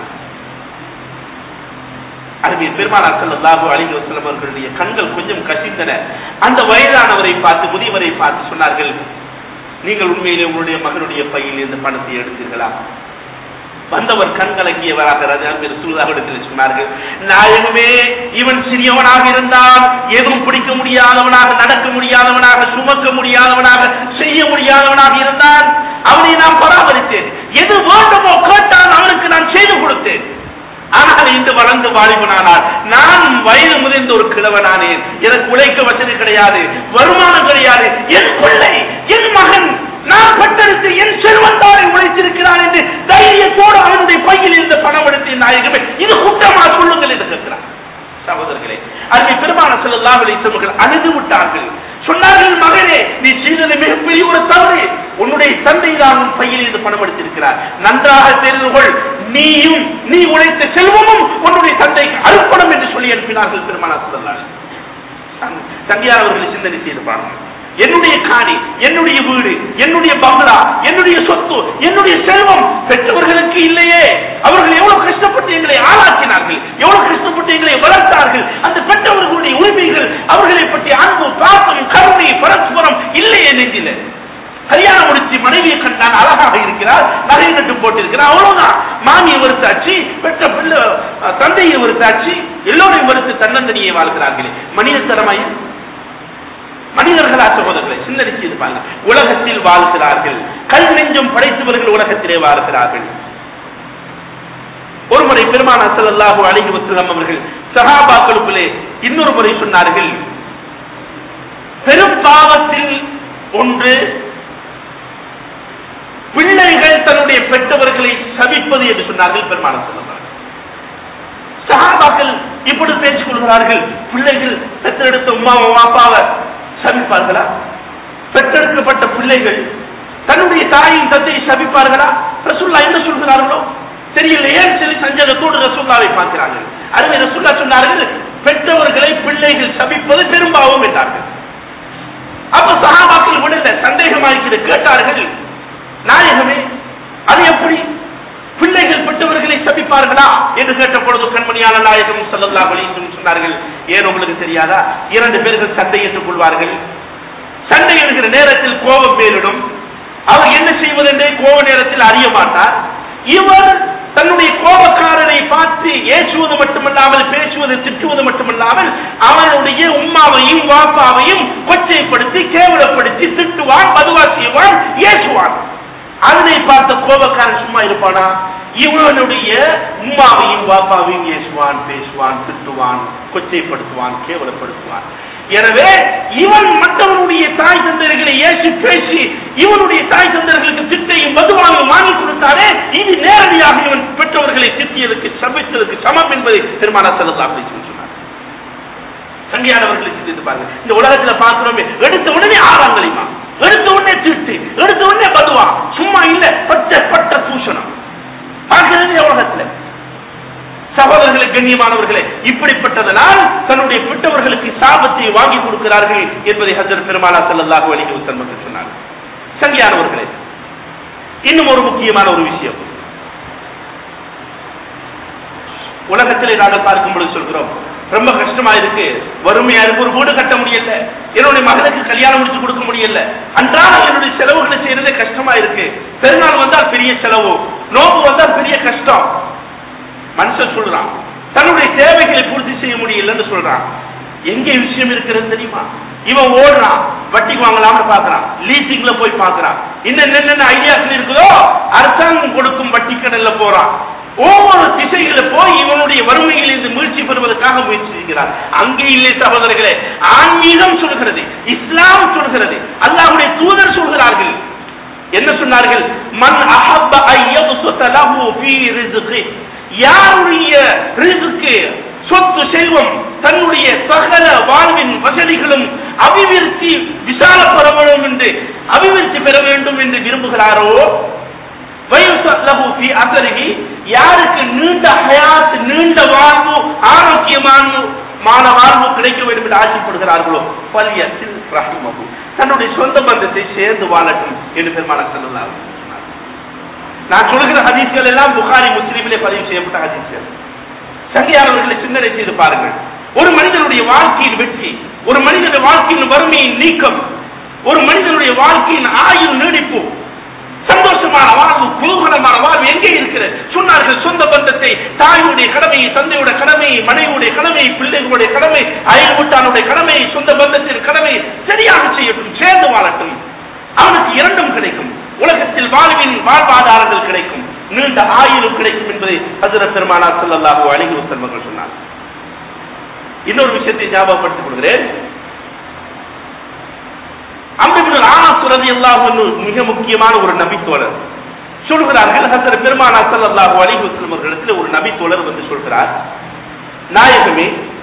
அருமையின் பெருமானார் ஸல்லல்லாஹு அலைஹி வஸல்லம் அவர்களுடைய கண்கள் கொஞ்சம் கசிந்தன அந்த வயதானவரை பார்த்து முதியவரை பார்த்து சொன்னார்கள் நீங்கள் உண்மையிலே உங்களுடைய மகனுடைய பையில் இருந்து பணத்தை எடுத்தீர்களா வந்தவர் கண் கலங்கியவராக ரசூலாவிடத்தில் சொன்னார்கள் நாயகமே இவன் சிறியவனாக இருந்தால் எதுவும் பிடிக்க முடியாதவனாக நடக்க முடியாதவனாக சுமக்க முடியாதவனாக செய்ய முடியாதவனாக இருந்தால் அவனை நான் பராமரித்தேன் எது வேண்டுமோ கேட்டால் அவனுக்கு நான் செய்து கொடுத்தேன் ஆனால் இன்று வளர்ந்து வாலிபனானால் நான் வயது முதிர்ந்த ஒரு கிழவனானேன் எனக்கு உழைக்க வசதி கிடையாது வருமானம் கிடையாது என் பிள்ளை என் மகன் நான் பட்டெடுத்து என் செல்வந்தாரை உழைத்திருக்கிறான் என்று தைரியத்தோடு அவனுடைய பையில் இருந்த பணம் எடுத்து நாயகமே இது குற்றமா சொல்லுங்கள் என்று கேட்கிறார் சகோதரர்களே அருமை பெருமான செல்லலாம் அழைத்தவர்கள் அழுது விட்டார்கள் சொன்னார்கள் மகனே நீ செய்தது மிகப்பெரிய ஒரு தவறு உன்னுடைய தந்தை தான் உன் பையில் இருந்து பணம் எடுத்திருக்கிறார் நன்றாக தெரிந்து கொள் நீயும் நீ உழைத்த செல்வமும் உன்னுடைய தந்தைக்கு அர்ப்பணம் என்று சொல்லி அனுப்பினார்கள் பெருமானா சொல்லலாம் தந்தையார் அவர்களை சிந்தனை செய்து பாருங்கள் என்னுடைய காணி என்னுடைய வீடு என்னுடைய பங்களா என்னுடைய சொத்து என்னுடைய செல்வம் பெற்றவர்களுக்கு இல்லையே அவர்கள் எவ்வளவு கஷ்டப்பட்டு எங்களை ஆளாக்கினார்கள் எவ்வளவு கஷ்டப்பட்டு எங்களை வளர்த்தார்கள் அந்த பெற்றவர்களுடைய உரிமைகள் அவர்களை பற்றி அன்பு பாசம் கருணை பரஸ்பரம் இல்லையே நெஞ்சில கல்யாணம் முடிச்சு மனைவியை கண்டான் அழகாக இருக்கிறார் நகை நட்டு போட்டிருக்கிறார் அவ்வளவுதான் மாமியை வருத்தாச்சு பெற்ற பிள்ளை அஹ், தந்தையை வருத்தாச்சு வந்தாச்சு எல்லோரையும் மறுத்து தன்னந்தனியே வாழ்கிறார்களே மனித திறமைய மனிதர்களா சகோதரர்களை சிந்தரிச்சு இருப்பாங்க உலகத்தில் வாழ்கிறார்கள் கல் நெஞ்சம் படைத்தவர்கள் உலகத்திலே வாழ்கிறார்கள் ஒருமுறை பெருமான ஸல்லல்லாஹு அலைஹி வஸல்லம் அவர்கள் சஹாபாக்களுக்குள்ளே இன்னொரு முறை சொன்னார்கள் பெரும் பாவத்தில் ஒன்று பிள்ளைகள் தன்னுடைய பெற்றவர்களை சபிப்பது என்று சொன்னார்கள் பெருமான சொல்லலாம் சஹாபாக்கள் இப்படி பேசிக் கொள்கிறார்கள் பிள்ளைகள் பெற்றெடுத்த உமாவை வாப்பாவை சபிப்பார்களா பெற்றெடுக்கப்பட்ட பிள்ளைகள் தன்னுடைய தாயின் தந்தையை சபிப்பார்களா ரசூல்லா என்ன சொல்கிறார்களோ தெரியலையே சொல்லி சஞ்சலத்தோடு ரசூல்லாவை பார்க்கிறார்கள் அருமை ரசூல்லா சொன்னார்கள் பெற்றவர்களை பிள்ளைகள் சபிப்பது பெரும்பாவம் என்றார்கள் அப்ப சகாபாக்கள் விடல சந்தேகமாகிறது கேட்டார்கள் நாயகமே அது எப்படி பிள்ளைகள் பெற்றவர்களை சபிப்பார்களா என்று கேட்ட பொழுது கண்மணியான நாயகம் ஸல்லல்லாஹு அலைஹி வஸல்லம் சொன்னார்கள் ஏன் உங்களுக்கு தெரியாதா இரண்டு பேர்கள் சண்டையிட்டுக் கொள்வார்கள் சண்டையிடுகிற நேரத்தில் கோபம் பேரிடும் அவர் என்ன செய்வதென்றே கோப நேரத்தில் அறிய மாட்டார் இவர் தன்னுடைய கோபக்காரரை பார்த்து ஏசுவது மட்டுமல்லாமல் பேசுவது திட்டுவது மட்டுமல்லாமல் அவனுடைய உம்மாவையும் வாப்பாவையும் கொச்சைப்படுத்தி கேவலப்படுத்தி திட்டுவான் மதுவா செய்வான் ஏசுவான் அதனை பார்த்த கோபக்காரன் சும்மா இருப்பானா இவனுடைய உம்மாவையும் வாப்பாவையும் ஏசுவான் பேசுவான் திட்டுவான் கொச்சைப்படுத்துவான் கேவலப்படுத்துவான் எனவே இவன் மற்றவனுடைய தாய் தந்தையர்களை ஏசி பேசி இவனுடைய தாய் தந்தையர்களுக்கு திட்டையும் மதுவாகவும் வாங்கி கொடுத்தாலே இது நேரடியாக இவன் பெற்றவர்களை திட்டியதற்கு சமைத்ததற்கு சமம் என்பதை பெருமானா செல்லா அப்படின்னு சொன்னார் சங்கியானவர்களை சிந்தித்து பாருங்க இந்த உலகத்துல பார்க்கிறோமே எடுத்த உடனே ஆறாங்கலிமா எடுத்த உடனே திட்டு எடுத்த உடனே பதுவா சும்மா இல்ல பட்ட பட்ட தூஷணம் பார்க்கிறது உலகத்துல சகோதரர்களே கண்ணியமானவர்களே இப்படிப்பட்டதனால் தன்னுடைய பெற்றவர்களுக்கு சாபத்தை வாங்கி கொடுக்கிறார்கள் என்பதை ஹசர் பெருமானா ஸல்லல்லாஹு அலைஹி வஸல்லம் சொன்னார் சங்கியானவர்களே இன்னும் ஒரு முக்கியமான ஒரு விஷயம் உலகத்திலே நாங்கள் பார்க்கும் பொழுது சொல்கிறோம் ரொம்ப கஷ்டமா இருக்கு வறுமையா இருக்கு ஒரு வீடு கட்ட முடியல என்னுடைய மகளுக்கு கல்யாணம் முடிச்சு கொடுக்க முடியல அன்றாடம் என்னுடைய செலவுகளை செய்யறதே கஷ்டமா இருக்கு பெருநாள் வந்தால் பெரிய செலவு நோம்பு வந்தால் பெரிய கஷ்டம் மனுஷன் சொல்றான் தன்னுடைய தேவைகளை பூர்த்தி செய்ய முடியலன்னு சொல்றான் எங்க விஷயம் இருக்கிறது தெரியுமா இவன் ஓடுறான் வட்டிக்கு வாங்கலாம்னு பாக்குறான் லீசிங்ல போய் பாக்குறான் இன்னும் என்னென்ன ஐடியாஸ் இருக்குதோ அரசாங்கம் கொடுக்கும் வட்டி கடல்ல போறான் ஒவ்வொரு திசைகளை போய் இவனுடைய வறுமையில் இருந்து மீழ்ச்சி பெறுவதற்காக முயற்சி செய்கிறார் அங்கே இல்லை சகோதரர்களே ஆன்மீகம் சொல்கிறது இஸ்லாம் சொல்கிறது அல்லாஹ்வுடைய தூதர் சொல்கிறார்கள் என்ன சொன்னார்கள் மன் அஹப்ப ஐயபுசுத லஹு ஃபீ ரிஸ்கி யாருடைய ரிஸ்க்கு சொத்து செல்வம் தன்னுடைய சகல வாழ்வின் வசதிகளும் அபிவிருத்தி விசாலப்பெற வேண்டும் என்று அபிவிருத்தி பெற வேண்டும் என்று விரும்புகிறாரோ வயுசல்லஹு ஃபீ அஸரிஹி யாருக்கு நீண்ட ஹயாத் நீண்ட வாழ்வு ஆரோக்கியமான மான வாழ்வு கிடைக்க வேண்டும் என்று ஆசைப்படுகிறார்களோ பல்யத்தில் ரஹிமஹு தன்னுடைய சொந்த பந்தத்தை சேர்ந்து வாழட்டும் என்று பெருமான சொல்லலாம் நான் சொல்கிற ஹதீஸ்கள் எல்லாம் புகாரி முஸ்லீமிலே பதிவு செய்யப்பட்ட ஹதீஸ்கள் சங்கியானவர்களை சிந்தனை செய்து பாருங்கள் ஒரு மனிதனுடைய வாழ்க்கையின் வெற்றி ஒரு மனிதனுடைய வாழ்க்கையின் வறுமையின் நீக்கம் ஒரு மனிதனுடைய வாழ்க்கையின் ஆயுள் நீடிப்பு சந்தோஷமான வாழ்வு குதூகலமான வாழ்வு எங்கே இருக்கிறது சொன்னார்கள் சொந்த பந்தத்தை தாயுடைய கடமை தந்தையுடைய கடமை மனைவியுடைய கடமை பிள்ளைகளுடைய கடமை அயல்வட்டானுடைய கடமை சொந்த பந்தத்தின் கடமை சரியாக செய்யட்டும் சேர்ந்து வாழட்டும் அவனுக்கு இரண்டும் கிடைக்கும் உலகத்தில் வாழ்வின் வாழ்வாதாரங்கள் கிடைக்கும் நீண்ட ஆயுளும் கிடைக்கும் என்பதை ஹசரத் பெருமானா ஸல்லல்லாஹு அலைஹி வஸல்லம் சொன்னார் இன்னொரு விஷயத்தை ஞாபகப்படுத்திக் கொள்கிறேன் அம்பிபுல் ஆனாஸ் ரலியல்லாஹு அன்ஹு மிக முக்கியமான ஒரு நபித்தோழர் சொல்கிறார்கள் ஹசரத் பெருமானா ஸல்லல்லாஹு அலைஹி வஸல்லம் அவர்களிடத்தில் ஒரு நபித்தோழர் வந்து சொல்கிறார் நாயகமே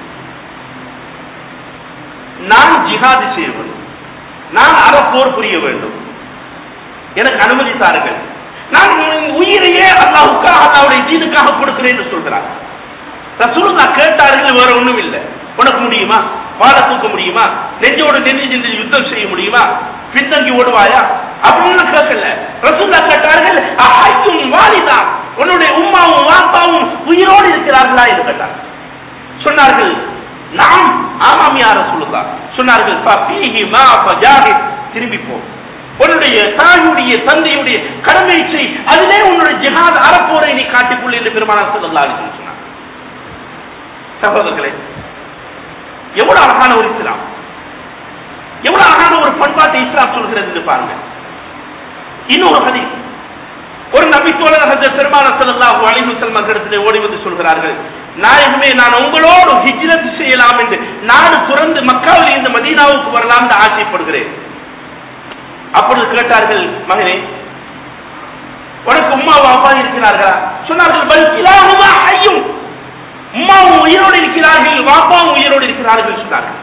நான் ஜிஹாது செய்ய வேண்டும் நான் அறப்போர் புரிய வேண்டும் எனக்கு அனுமதி தாருங்கள் நான் என் உயிரையே அல்லாஹுக்காக அல்லாவுடைய ஜீனுக்காக கொடுக்கிறேன் என்று சொல்கிறார் ரசூலுல்லா கேட்டார்கள் வேற ஒண்ணும் இல்லை உனக்கு முடியுமா வாழ தூக்க முடியுமா நெஞ்சோடு நெஞ்சு நின்று யுத்தம் செய்ய முடியுமா பின்தங்கி ஓடுவாயா அப்படின்னு கேட்கல ரசூல்லா கேட்டார்கள் அஹைத்தும் வாலிதா உன்னுடைய உம்மாவும் வாப்பாவும் உயிரோடு இருக்கிறார்களா என்று கேட்டார் சொன்னார்கள் நாம் ஆமாம் யார சொல்லுதா சொன்னார்கள் ஃபீஹி மா ஃபஜாஹித் திரும்பி போ உன்னுடைய தாயுடைய தந்தையுடைய கடமை செய் அதிலே உன்னுடைய ஜிஹாத் அறப்போரை நீ காட்டிக்கொள் என்று பெருமானார் ஸல்லல்லாஹு அலைஹி வஸல்லம் சொன்னார் சகோதரர்களே எவ்வளவு அழகான ஒரு இஸ்லாம் எவ்வளவு அழகான ஒரு பண்பாட்டை இஸ்லாம் சொல்கிறது என்று பாருங்க இன்னொரு ஹதீஸ் ஒரு நபி தோழர் ஹஜர் பெருமான ஸல்லல்லாஹு அலைஹி வஸல்லம் அவர்களிடத்திலே ஓடி வந்து சொல்கிறார்கள் நாயகமே நான் உங்களோடு ஹிஜ்ரத் செய்யலாம் என்று நாடு துறந்து மக்காவில் இருந்து மதீனாவுக்கு வரலாம் என்று ஆசைப்படுகிறேன் அப்பொழுது கேட்டார்கள் மகனே உனக்கு உம்மா அப்பா இருக்கிறார்களா சொன்னார்கள் பல்கிலாகுமா ஐயும் உம்மாவும் உயிரோடு இருக்கிறார்கள் வாப்பாவும் உயிரோடு இருக்கிறார்கள் சொன்னார்கள்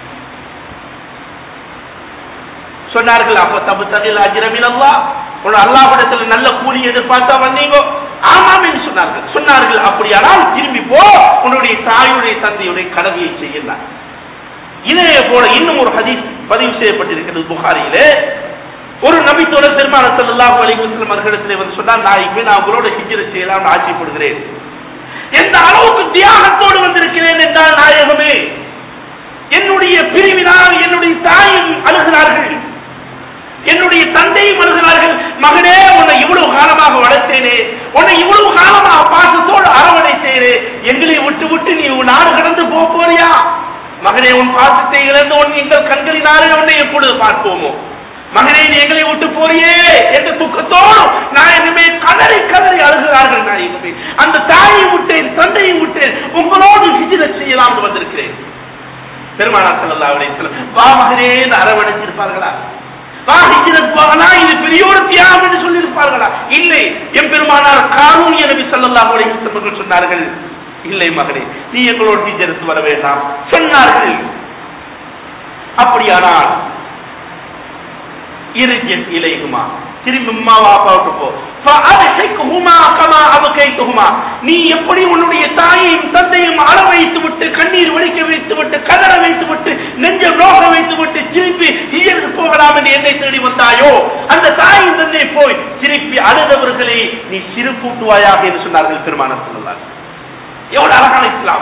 சொன்னார்கள் அப்ப தபு தகில் அஜிரமின் அல்லா உன் அல்லாஹ்விடத்தில் நல்ல கூலி எதிர்பார்த்தா வந்தீங்க ஆமாம் என்று சொன்னார்கள் சொன்னார்கள் அப்படியானால் திரும்பி போ உன்னுடைய தாயுடைய தந்தையுடைய கடமையை செய்யலாம் இதே போல இன்னும் ஒரு ஹதீஸ் பதிவு செய்யப்பட்டிருக்கிறது புகாரியிலே ஒரு நபி தோழர் பெருமான ஸல்லல்லாஹு அலைஹி வஸல்லம் அவர்களிடத்திலே வந்து சொன்னார் நாளைக்கு நான் உங்களோட ஹிஜ்ரத் செய்யலாம் ஆசைப்படுகிறேன் எந்த அளவுக்கு தியாகத்தோடு வந்திருக்கிறேன் என்றால் நாயகமே என்னுடைய பிரிவினால் என்னுடைய தாயும் அழுகிறார்கள் என்னுடைய தந்தையும் அழுகிறார்கள் மகனே உன்னை இவ்வளவு காலமாக வளர்த்தேனே உன்னை இவ்வளவு காலமாக பாசத்தோடு அரவணைத்தேனே எங்களை விட்டு விட்டு நீ உன் நாடு கடந்து போக போறியா மகனே உன் பாசத்தை இழந்து உன் எங்கள் கண்களினாலே உன்னை எப்பொழுது பார்ப்போமோ மகனே நீ எங்களை விட்டு போறியே என்ற துக்கத்தோடு நாயகமே கதறி கதறி அழுகிறார்கள் நாயகமே அந்த தாயை விட்டேன் தந்தையை விட்டேன் உங்களோடு ஹிஜ்ரத் செய்யலாம் என்று வந்திருக்கிறேன் பெருமானார் ஸல்லல்லாஹு அலைஹி வஸல்லம் வா மகனே என்று அரவணைச்சிருப்பார்களா வா ஹிஜ்ரத் போகலாம் இது பெரிய ஒரு தியாகம் என்று சொல்லியிருப்பார்களா இல்லை என் பெருமானார் காரூன் நபி ஸல்லல்லாஹு அலைஹி வஸல்லம் அவர்கள் சொன்னார்கள் இல்லை மகனே நீ எங்களோடு ஹிஜ்ரத் வர வேண்டாம் சொன்னார்கள் அப்படியானால் இருஜன் இலைகுமா திரும்பி உம்மா வாப்பாவுக்கு போ فأضحكهما كما أبكيتهما நீ எப்படி உன்னுடைய தாயையும் தந்தையும் அழ வைத்து விட்டு கண்ணீர் வலிக்க வைத்து விட்டு கதற வைத்து விட்டு நெஞ்சம் நோக வைத்து விட்டு திருப்பி இயல்பு போகலாம் என்று என்னை தேடி வந்தாயோ அந்த தாயும் தந்தை போய் திருப்பி அழுதவர்களை நீ சிறு கூட்டுவாயாக என்று சொன்னார்கள் பெருமானார் சொல்லலாம் எவ்வளவு அழகான இஸ்லாம்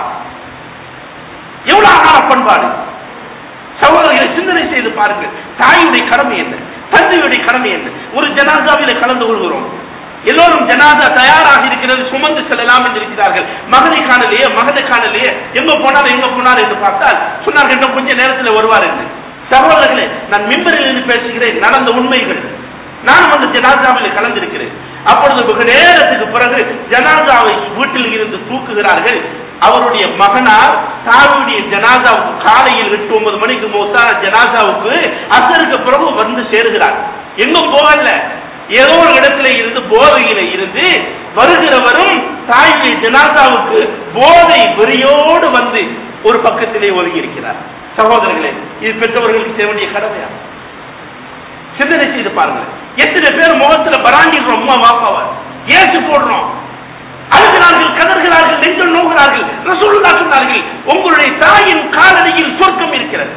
எவ்வளவு அழகான பண்பாடு சகோதரர்களை சிந்தனை செய்து பாருங்கள் தாயுடைய கடமை என்ன தந்தையுடைய கடமை என்ன ஒரு ஜனாசாவில கலந்து கொள்கிறோம் எல்லோரும் ஜனாதா தயாராக இருக்கிறது சுமந்து செல்லலாம் என்று இருக்கிறார்கள் மகனை காணலையே மகனை காணலையே எங்க போனார் எங்க போனார் என்று பார்த்தால் சொன்னார்கள் இன்னும் கொஞ்ச நேரத்தில் வருவார் என்று சகோதரர்களே நான் மிம்பரில் இருந்து பேசுகிறேன் நடந்த உண்மைகள் நானும் அந்த ஜனாதாவில் கலந்திருக்கிறேன் அப்பொழுது வெகு நேரத்துக்கு பிறகு ஜனாதாவை வீட்டில் இருந்து தூக்குகிறார்கள் அவருடைய மகனார் தாவுடைய ஜனாதாவுக்கு காலையில் எட்டு ஒன்பது மணிக்கு மௌத்தான ஜனாதாவுக்கு அசருக்கு பிறகு வந்து சேருகிறார் எங்கும் போகல ஏதோ ஒரு இடத்துல இருந்து போதையில இருந்து வருகிறவரும் தாயுடைய ஜனாதாவுக்கு போதை வெறியோடு வந்து ஒரு பக்கத்திலே ஒதுங்கி இருக்கிறார் சகோதரர்களே இது பெற்றவர்களுக்கு செய்ய வேண்டிய கடமையா சிந்தனை செய்து பாருங்கள் எத்தனை பேர் முகத்துல பராண்டிடுறோம் அம்மா பாப்பாவை ஏசு போடுறோம் அழுகிறார்கள் கதறுகிறார்கள் நெஞ்சல் நோகிறார்கள் ரசூலுல்லா சொன்னார்கள் உங்களுடைய தாயின் காலடியில் சொர்க்கம் இருக்கிறது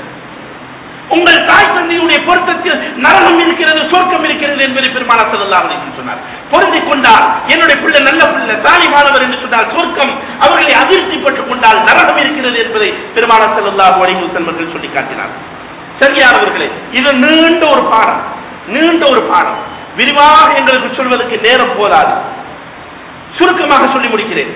உங்கள் தாய் தந்தையுடைய பொருத்தத்தில் நரகம் இருக்கிறது சொர்க்கம் இருக்கிறது என்பதை பெருமானா செல்லலாம் என்று சொன்னார் பொருந்திக் கொண்டால் என்னுடைய பிள்ளை நல்ல பிள்ளை தாலிமானவர் என்று சொன்னால் சொர்க்கம் அவர்களை அதிர்ச்சிப்பட்டுக் கொண்டால் நரகம் இருக்கிறது என்பதை பெருமானா செல்லல்லா வடிவு செல்வர்கள் சொல்லி காட்டினார் சரியானவர்களே இது நீண்ட ஒரு பாடம் நீண்ட ஒரு பாடம் விரிவாக எங்களுக்கு சொல்வதற்கு நேரம் போதாது சுருக்கமாக சொல்லி முடிக்கிறேன்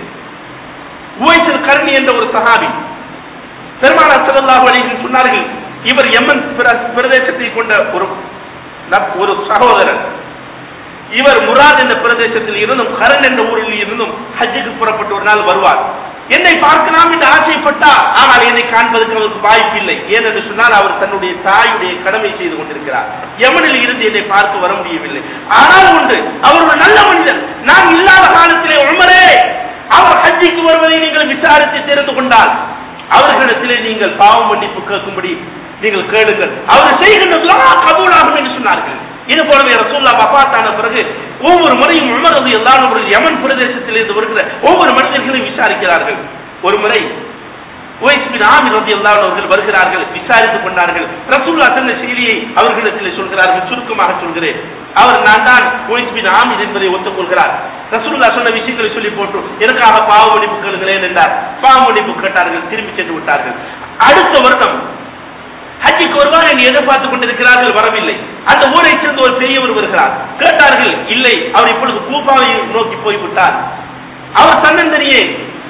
உவைசல் கருணி என்ற ஒரு சஹாபி பெருமானார் ஸல்லல்லாஹு அலைஹி வஸல்லம் சொன்னார்கள் இவர் யமன் பிர- பிரதேசத்தை கொண்ட ஒரு நப்- ஒரு சகோதரர் இவர் முராத் என்ற பிரதேசத்தில் இருந்தும் கரண் என்ற ஊரில் இருந்தும் ஹஜ்ஜுக்கு புறப்பட்டு ஒரு நாள் வருவார் என்னை பார்க்கலாம் என்று ஆசைப்பட்டார் ஆனால் என்னை காண்பதற்கு அவருக்கு வாய்ப்பில்லை ஏனென்று சொன்னால் அவர் தன்னுடைய தாயுடைய கடமை செய்து கொண்டிருக்கிறார் யமனில் இருந்து என்னை பார்த்து வர முடியவில்லை ஆனால் ஒன்று அவர் ஒரு நல்ல மனிதர் நான் இல்லாத காலத்திலே உமரே அவர் ஹஜ்ஜிக்கு வருவதை நீங்கள் விசாரித்து தெரிந்து கொண்டால் அவர்களிடத்திலே நீங்கள் பாவம் மன்னிப்பு கேட்கும்படி நீங்கள் கேளுங்கள் அவர் செய்கின்ற துஆ கபூலாகும் என்று சொன்னார்கள் இது போலவே ரசூல்லா வஃபாத்தான பிறகு ஒவ்வொரு முறையும் உமர் ரதி அல்லாஹ் ஒரு யமன் பிரதேசத்தில் இருந்து வருகிற ஒவ்வொரு மனிதர்களையும் விசாரிக்கிறார்கள் ஒரு முறை உவைஸ் பின் ஆமிர் ரதி அல்லாஹ் அவர்கள் வருகிறார்கள் விசாரித்துக் கொண்டார்கள் ரசூல்லா சொன்ன செய்தியை அவர்களிடத்தில் சொல்கிறார்கள் சுருக்கமாக சொல்கிறேன் அவர் நான் தான் உவைஸ் பின் ஆமிர் என்பதை ஒத்துக்கொள்கிறார் ரசூல்லா சொன்ன விஷயங்களை சொல்லி போட்டு எனக்காக பாவ மன்னிப்பு கேளுங்களேன் என்றார் பாவ மன்னிப்பு கேட்டார்கள் திரும்பி சென்று விட்டார்கள் அடுத்த வருடம் ஹஜ்ஜிக்கு வருவார் என்று எதிர்பார்த்துக் கொண்டிருக்கிறார்கள் வரவில்லை அந்த ஊரை சேர்ந்து ஒரு பெரியவர் வருகிறார் கேட்டார்கள் இல்லை அவர் இப்பொழுது கூப்பாவை நோக்கி போய்விட்டார் அவர் தன்னந்தனியே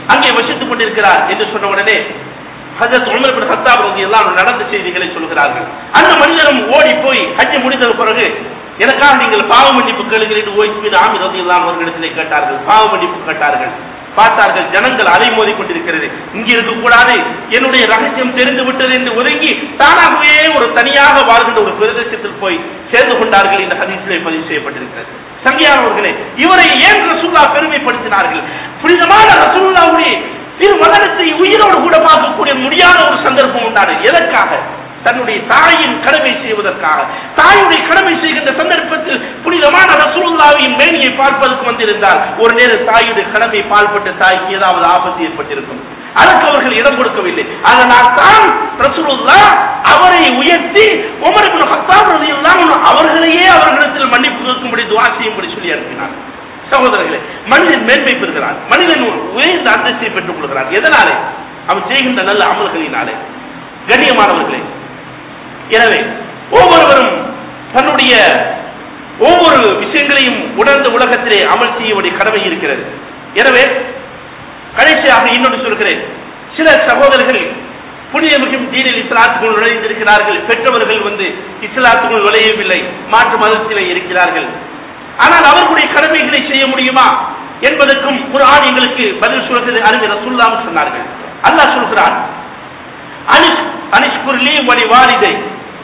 அங்கே வசித்துக் கொண்டிருக்கிறார் என்று சொன்ன உடனே ஹஜரத் உமர் பின் ஹத்தாப் ரலியல்லாஹு அன்ஹு நடந்த செய்திகளை சொல்கிறார்கள் அந்த மனிதரும் ஓடி போய் ஹஜ் முடிந்த பிறகு எனக்காக நீங்கள் பாவ மன்னிப்பு கேளுங்கள் என்று ஓய்ஸ்பின் ஆமி ரலியல்லாஹு அவர்களிடத்திலே கேட்டார்கள் பாவ மன்னிப்பு கேட்டார்கள் பார்த்தார்கள் ஜனங்கள் அலைமோதி கொண்டிருக்கிறது இங்கு இருக்கக்கூடாது என்னுடைய ரகசியம் தெரிந்து விட்டது என்று ஒதுங்கி தானாகவே ஒரு தனியாக வாழ்கின்ற ஒரு பிரதேசத்தில் போய் சேர்ந்து கொண்டார்கள் இந்த ஹதீஸிலே பதிவு செய்யப்பட்டிருக்கிறது சங்கியானவர்களே இவரை ஏன் ரசூல்லா பெருமைப்படுத்தினார்கள் புனிதமான ரசூல்லாவுடைய திரு மதனத்தை உயிரோடு கூட பார்க்கக்கூடிய முடியாத ஒரு சந்தர்ப்பம் உண்டானது எதற்காக தன்னுடைய தாயின் கடமை செய்வதற்காக தாயுடைய கடமை செய்கின்ற சந்தர்ப்பத்தில் புனிதமான ரசூலுல்லாவின் மேனியை பார்ப்பதற்கு வந்திருந்தார் ஒரு நேரம் தாயுடைய கடமை பால்பட்ட தாய்க்கு ஏதாவது ஆபத்து ஏற்பட்டிருக்கும் அதற்கு அவர்கள் இடம் கொடுக்கவில்லை அதனால் தான் ரசூலுல்லா அவரை உயர்த்தி உமர் இப்னு கத்தாப் ரலியல்லாஹு அன்ஹு அவர்களையே அவர்களிடத்தில் மன்னிப்பு கேட்கும்படி துஆ செய்யும்படி சொல்லி அனுப்பினார் சகோதரர்களே மனிதன் மேன்மை பெறுகிறான் மனிதன் உயர்ந்த அந்தஸ்தை பெற்றுக் கொள்கிறான் எதனாலே அவன் செய்கின்ற நல்ல அமல்களினாலே கண்ணியமானவர்களே எனவே ஒவ்வொருவரும் தன்னுடைய ஒவ்வொரு விஷயங்களையும் உணர்ந்த உலகத்திலே அமல் செய்ய வேண்டிய கடமை இருக்கிறது எனவே கடைசியாக இன்னொன்று சொல்கிறேன் சில சகோதரர்கள் புனித மிகும் தீனில் இஸ்லாத்துக்குள் நுழைந்திருக்கிறார்கள் பெற்றவர்கள் வந்து இஸ்லாத்துக்குள் நுழையவில்லை மாற்று மதத்திலே இருக்கிறார்கள் ஆனால் அவர்களுடைய கடமைகளை செய்ய முடியுமா என்பதற்கும் ஒரு ஆண் எங்களுக்கு பதில் சொல்கிறது அறிஞர் ரசூல்லாம் சொன்னார்கள் அல்லாஹ் சொல்கிறான் அனிஷ் அனிஷ்குர்லி வழி வாலிதை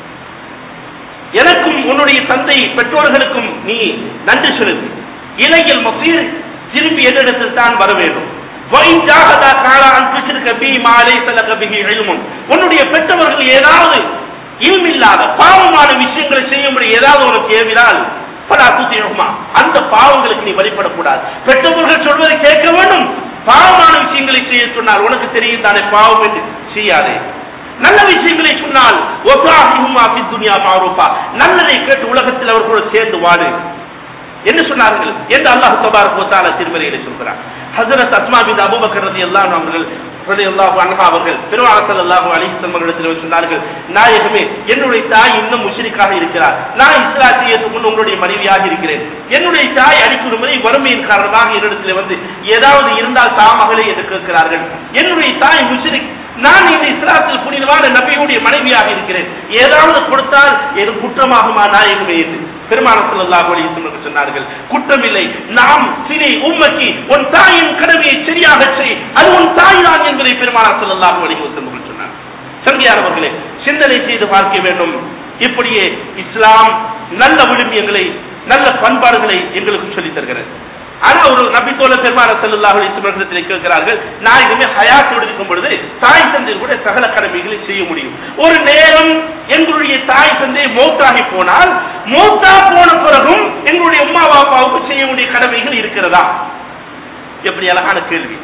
எனக்கும் உன்னுடைய தந்தை பெற்றோர்களுக்கும் நீ நன்றி செலுத்து இலையில் மசீர் திரும்பி என்னிடத்தில் தான் வர வேண்டும் وَإِنْ جَاهَدَاكَ عَلَىٰ أَن تُشْرِكَ بِي مَا لَيْسَ لَكَ بِهِ عِلْمٌ உன்னுடைய பெற்றவர்கள் ஏதாவது இல்மில்லாத பாவமான விஷயங்களை செய்யும்படி ஏதாவது உனக்கு ஏவினால் பல அத்துத்தியமா அந்த பாவங்களுக்கு நீ வழிபடக்கூடாது பெற்றவர்கள் சொல்வதை கேட்க வேண்டும் பாவமான விஷயங்களை செய்ய சொன்னால் உனக்கு தெரியும் தானே பாவம் என்று செய்யாதே நல்ல விஷயங்களை சொன்னால் ஒசாஹிஹுமா ஃபி துன்யா மாரூஃபா நல்லதை கேட்டு உலகத்தில் அவர்களோடு சேர்ந்து வாழு என்று சொன்னார்கள் என்று அல்லாஹ் தபாரக் வ தஆலா திருமறையிலே சொல்கிறார் ஹஜரத் அஸ்மா பின் அபூபக்கர் ரலியல்லாஹு அவர்கள் ரலியல்லாஹு அன்ஹா அவர்கள் பெருமாள் ஸல்லல்லாஹு அலைஹி வஸல்லம் அவர்களிடத்தில் சொன்னார்கள் நாயகமே என்னுடைய தாய் இன்னும் முஷ்ரிக்காக இருக்கிறார் நான் இஸ்லாத்தை ஏற்றுக்கொண்டு உங்களுடைய மனைவியாக இருக்கிறேன் என்னுடைய தாய் அடிக்கும் முறை வறுமையின் காரணமாக என்னிடத்தில் வந்து ஏதாவது இருந்தால் தாமகளே என்று கேட்கிறார்கள் என்னுடைய தாய் முஷ்ரிக் நான் இந்த இஸ்லாத்தில் புனிதமான நபியுடைய மனைவியாக இருக்கிறேன் ஏதாவது கொடுத்தால் எது குற்றமாகுமா நாயகமே என்று பெருமான ஸல்லல்லாஹு அலைஹி வஸல்லம் சொன்னார்கள் குற்றமில்லை நாம் சினை உம்மக்கி உன் தாயின் கடமையை சரியாக செய் அது உன் தாய் தான் என்பதை பெருமான ஸல்லல்லாஹு அலைஹி வஸல்லம் சொன்னார் சங்கியானவர்களே சிந்தனை செய்து பார்க்க வேண்டும் இப்படியே இஸ்லாம் நல்ல விழுமியங்களை நல்ல பண்பாடுகளை எங்களுக்கு சொல்லித் தருகிறது ஆனா ஒரு நபித்தோல பெருமான செல்லாஹ் இஸ்மரத்திலே கேட்கிறார்கள் நான் இதுமே ஹயாத்தோடு இருக்கும் பொழுது தாய் தந்தை கூட சகல கடமைகளை செய்ய முடியும் ஒரு நேரம் எங்களுடைய தாய் தந்தை மௌத்தாகி போனால் மௌத்தா போன பிறகும் எங்களுடைய அம்மா பாப்பாவுக்கு செய்ய வேண்டிய கடமைகள் இருக்கிறதா எப்படி அழகான கேள்வி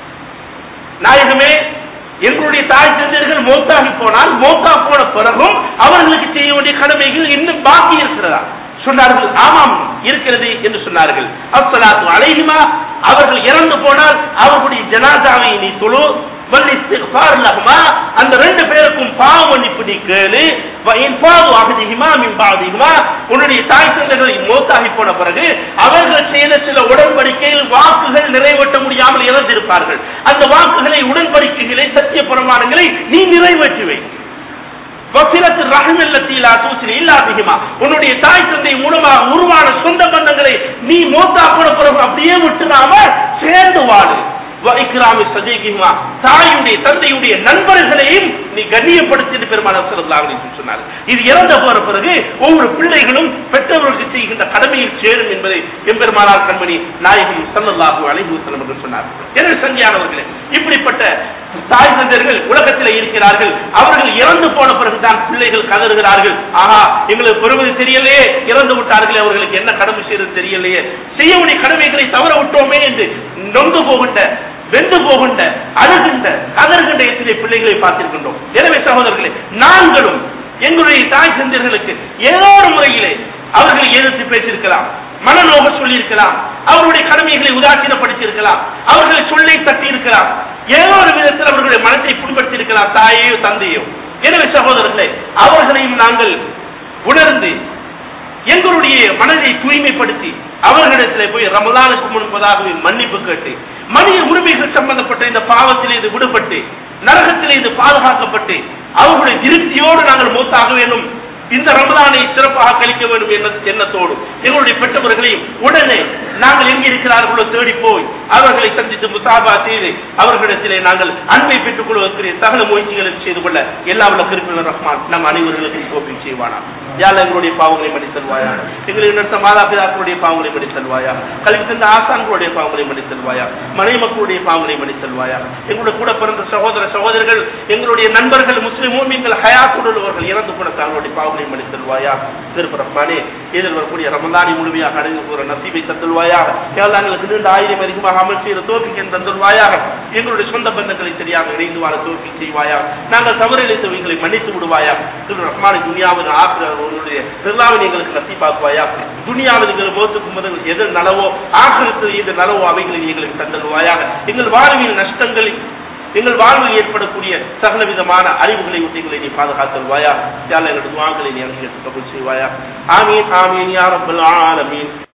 நாயகமே எங்களுடைய தாய் தந்தையர்கள் மௌத்தாகி போனால் மௌத்தா போன பிறகும் அவர்களுக்கு செய்ய வேண்டிய கடமைகள் இன்னும் பாக்கி இருக்கிறதா சொன்னார்கள் ஆமாம் இருக்கிறது என்று சொன்னார்கள் அஸ்ஸலாத்து அலைஹிமா அவர்கள் இறந்து போனால் அவர்களுடைய ஜனாதாவை நீ தொழு வல் இஸ்திக்ஃபார் லஹுமா அந்த ரெண்டு பேருக்கும் பாவ மன்னிப்பு நீ கேளு வ இன்ஃபாது அஹதிஹிமா மின் பாதிஹிமா உன்னுடைய தாய் தந்தைகள் மௌத்தாகி போன பிறகு அவர்கள் செய்த சில உடன்படிக்கைகள் வாக்குகள் நிறைவேற்ற முடியாமல் இறந்திருப்பார்கள் அந்த வாக்குகளை உடன்படிக்கைகளை சத்திய பிரமாணங்களை நீ நிறைவேற்றி வை வசிலத்து ரஹமில்லத்தில் தூசில் இல்லாதிகமா உன்னுடைய தாய் தந்தை மூலமாக உருவான சொந்த பந்தங்களை நீ மோத்தா போன பிறகு அப்படியே விட்டுடாம சேர்ந்து வாழு இக்ராமி சஜீகிமா தாயுடைய தந்தையுடைய நண்பர்களையும் நீ கண்ணியப்படுத்தி பெருமான சொன்னார் இது இறந்த போற பிறகு ஒவ்வொரு பிள்ளைகளும் பெற்றவர்களுக்கு செய்கின்ற கடமையில் சேரும் என்பதை எம்பெருமானார் கண்மணி நாயகம் சல்லல்லாஹு அலைஹி வஸல்லம் அவர்கள் சொன்னார் எனவே சங்கியானவர்களே இப்படிப்பட்ட தாய் தந்தையர்கள் உலகத்தில் இருக்கிறார்கள் அவர்கள் இறந்து போன பிறகுதான் பிள்ளைகள் கதறுகிறார்கள் ஆஹா எங்களுக்கு பெறுவது தெரியலையே இறந்து விட்டார்களே அவர்களுக்கு என்ன கடமை செய்யறது தெரியலையே செய்ய வேண்டிய கடமைகளை தவற விட்டோமே என்று நொந்து போகின்ற வெந்து போகின்ற அழுகின்ற கதறுகின்ற எத்தனை பிள்ளைகளை பார்த்திருக்கின்றோம் எனவே சகோதரர்களே நாங்களும் எங்களுடைய தாய் தந்தையர்களுக்கு ஏதோ ஒரு முறையிலே அவர்களை எதிர்த்து பேசியிருக்கலாம் மனநோக சொல்லியிருக்கலாம் அவருடைய கடமைகளை உதாசீனப்படுத்தி இருக்கலாம் அவர்களை சொல்லை தட்டி இருக்கலாம் ஏதோ ஒரு விதத்தில் அவர்களுடைய மனத்தை புண்படுத்தி இருக்கலாம் தாயையோ தந்தையோ எனவே சகோதரர்களே அவர்களையும் நாங்கள் உணர்ந்து எங்களுடைய மனதை தூய்மைப்படுத்தி அவர்களிடத்தில் போய் ரமலானுக்கு முன்பதாகவே மன்னிப்பு கேட்டு மனித உரிமைகள் சம்பந்தப்பட்ட இந்த பாவத்திலே இது விடுபட்டு நரகத்திலே இது பாதுகாக்கப்பட்டு அவர்களுடைய திருப்தியோடு நாங்கள் மூத்தாக வேண்டும் இந்த ரமதானை சிறப்பாக கழிக்க வேண்டும் எண்ண எண்ணத்தோடு எங்களுடைய பெற்றவர்களையும் உடனே நாங்கள் எங்கே இருக்கிறார்களோ தேடி போய் அவர்களை சந்தித்து முசாபா செய்து அவர்களிடத்திலே நாங்கள் அன்பை பெற்றுக் கொள்வதற்கு சகல முயற்சிகளை செய்து கொள்ள எல்லா உள்ள குறிப்பினர் ரஹ்மான் நம் அனைவர்களுக்கும் கோப்பி செய்வானா யாழ் எங்களுடைய பாவங்களை மணி தருவாயா எங்களை நடத்த மாதாபிதாக்களுடைய பாவங்களை மணி தருவாயா கல்வி தந்த ஆசான்களுடைய பாவங்களை மணி தருவாயா மனை மக்களுடைய பாவங்களை மணி தருவாயா எங்களுடைய கூட பிறந்த சகோதர சகோதரர்கள் எங்களுடைய நண்பர்கள் முஸ்லிம் மூமியங்கள் ஹயாத்தோடு உள்ளவர்கள் இறந்து போன தங்களுடைய பாவங்களை மணி தருவாயா திருப்ப ரஹ்மானே இதில் வரக்கூடிய ரமலானி முழுமையாக அடைந்து போற நசீபை தந்துள்வாயாக எங்களுக்கு நீண்ட ஆயிரம் அதிகமாக அமல் செய்த தோப்பிக்கன் தந்துள்வாயாக எங்களுடைய சொந்த பந்தங்களை சரியாக இணைந்து வாழ தோப்பி செய்வாயா நாங்கள் தவறு இழைத்தவைகளை மன்னித்து விடுவாயா திரு ரஹ்மானி துனியாவது ஆக்கிர உன்னுடைய திருநாவினை எங்களுக்கு நசீபாக்குவாயா துனியாவது எங்கள் போத்துக்கு முதல் எது நலவோ ஆக்கிரத்து எது நலவோ அவைகளை எங்களுக்கு தந்தல்வாயாக எங்கள் வாழ்வில் நஷ்டங்களை எங்கள் வாழ்வில் ஏற்படக்கூடிய சகல விதமான அறிவுகளை உத்திகளை நீ பாதுகாத்தல்வாயா யாழ் எங்களுடைய துவாங்களை நீ அங்கீகரித்து கபூல் செய்வாயா ஆமீன் ஆமீன் யா ரப்பல் ஆலமீன்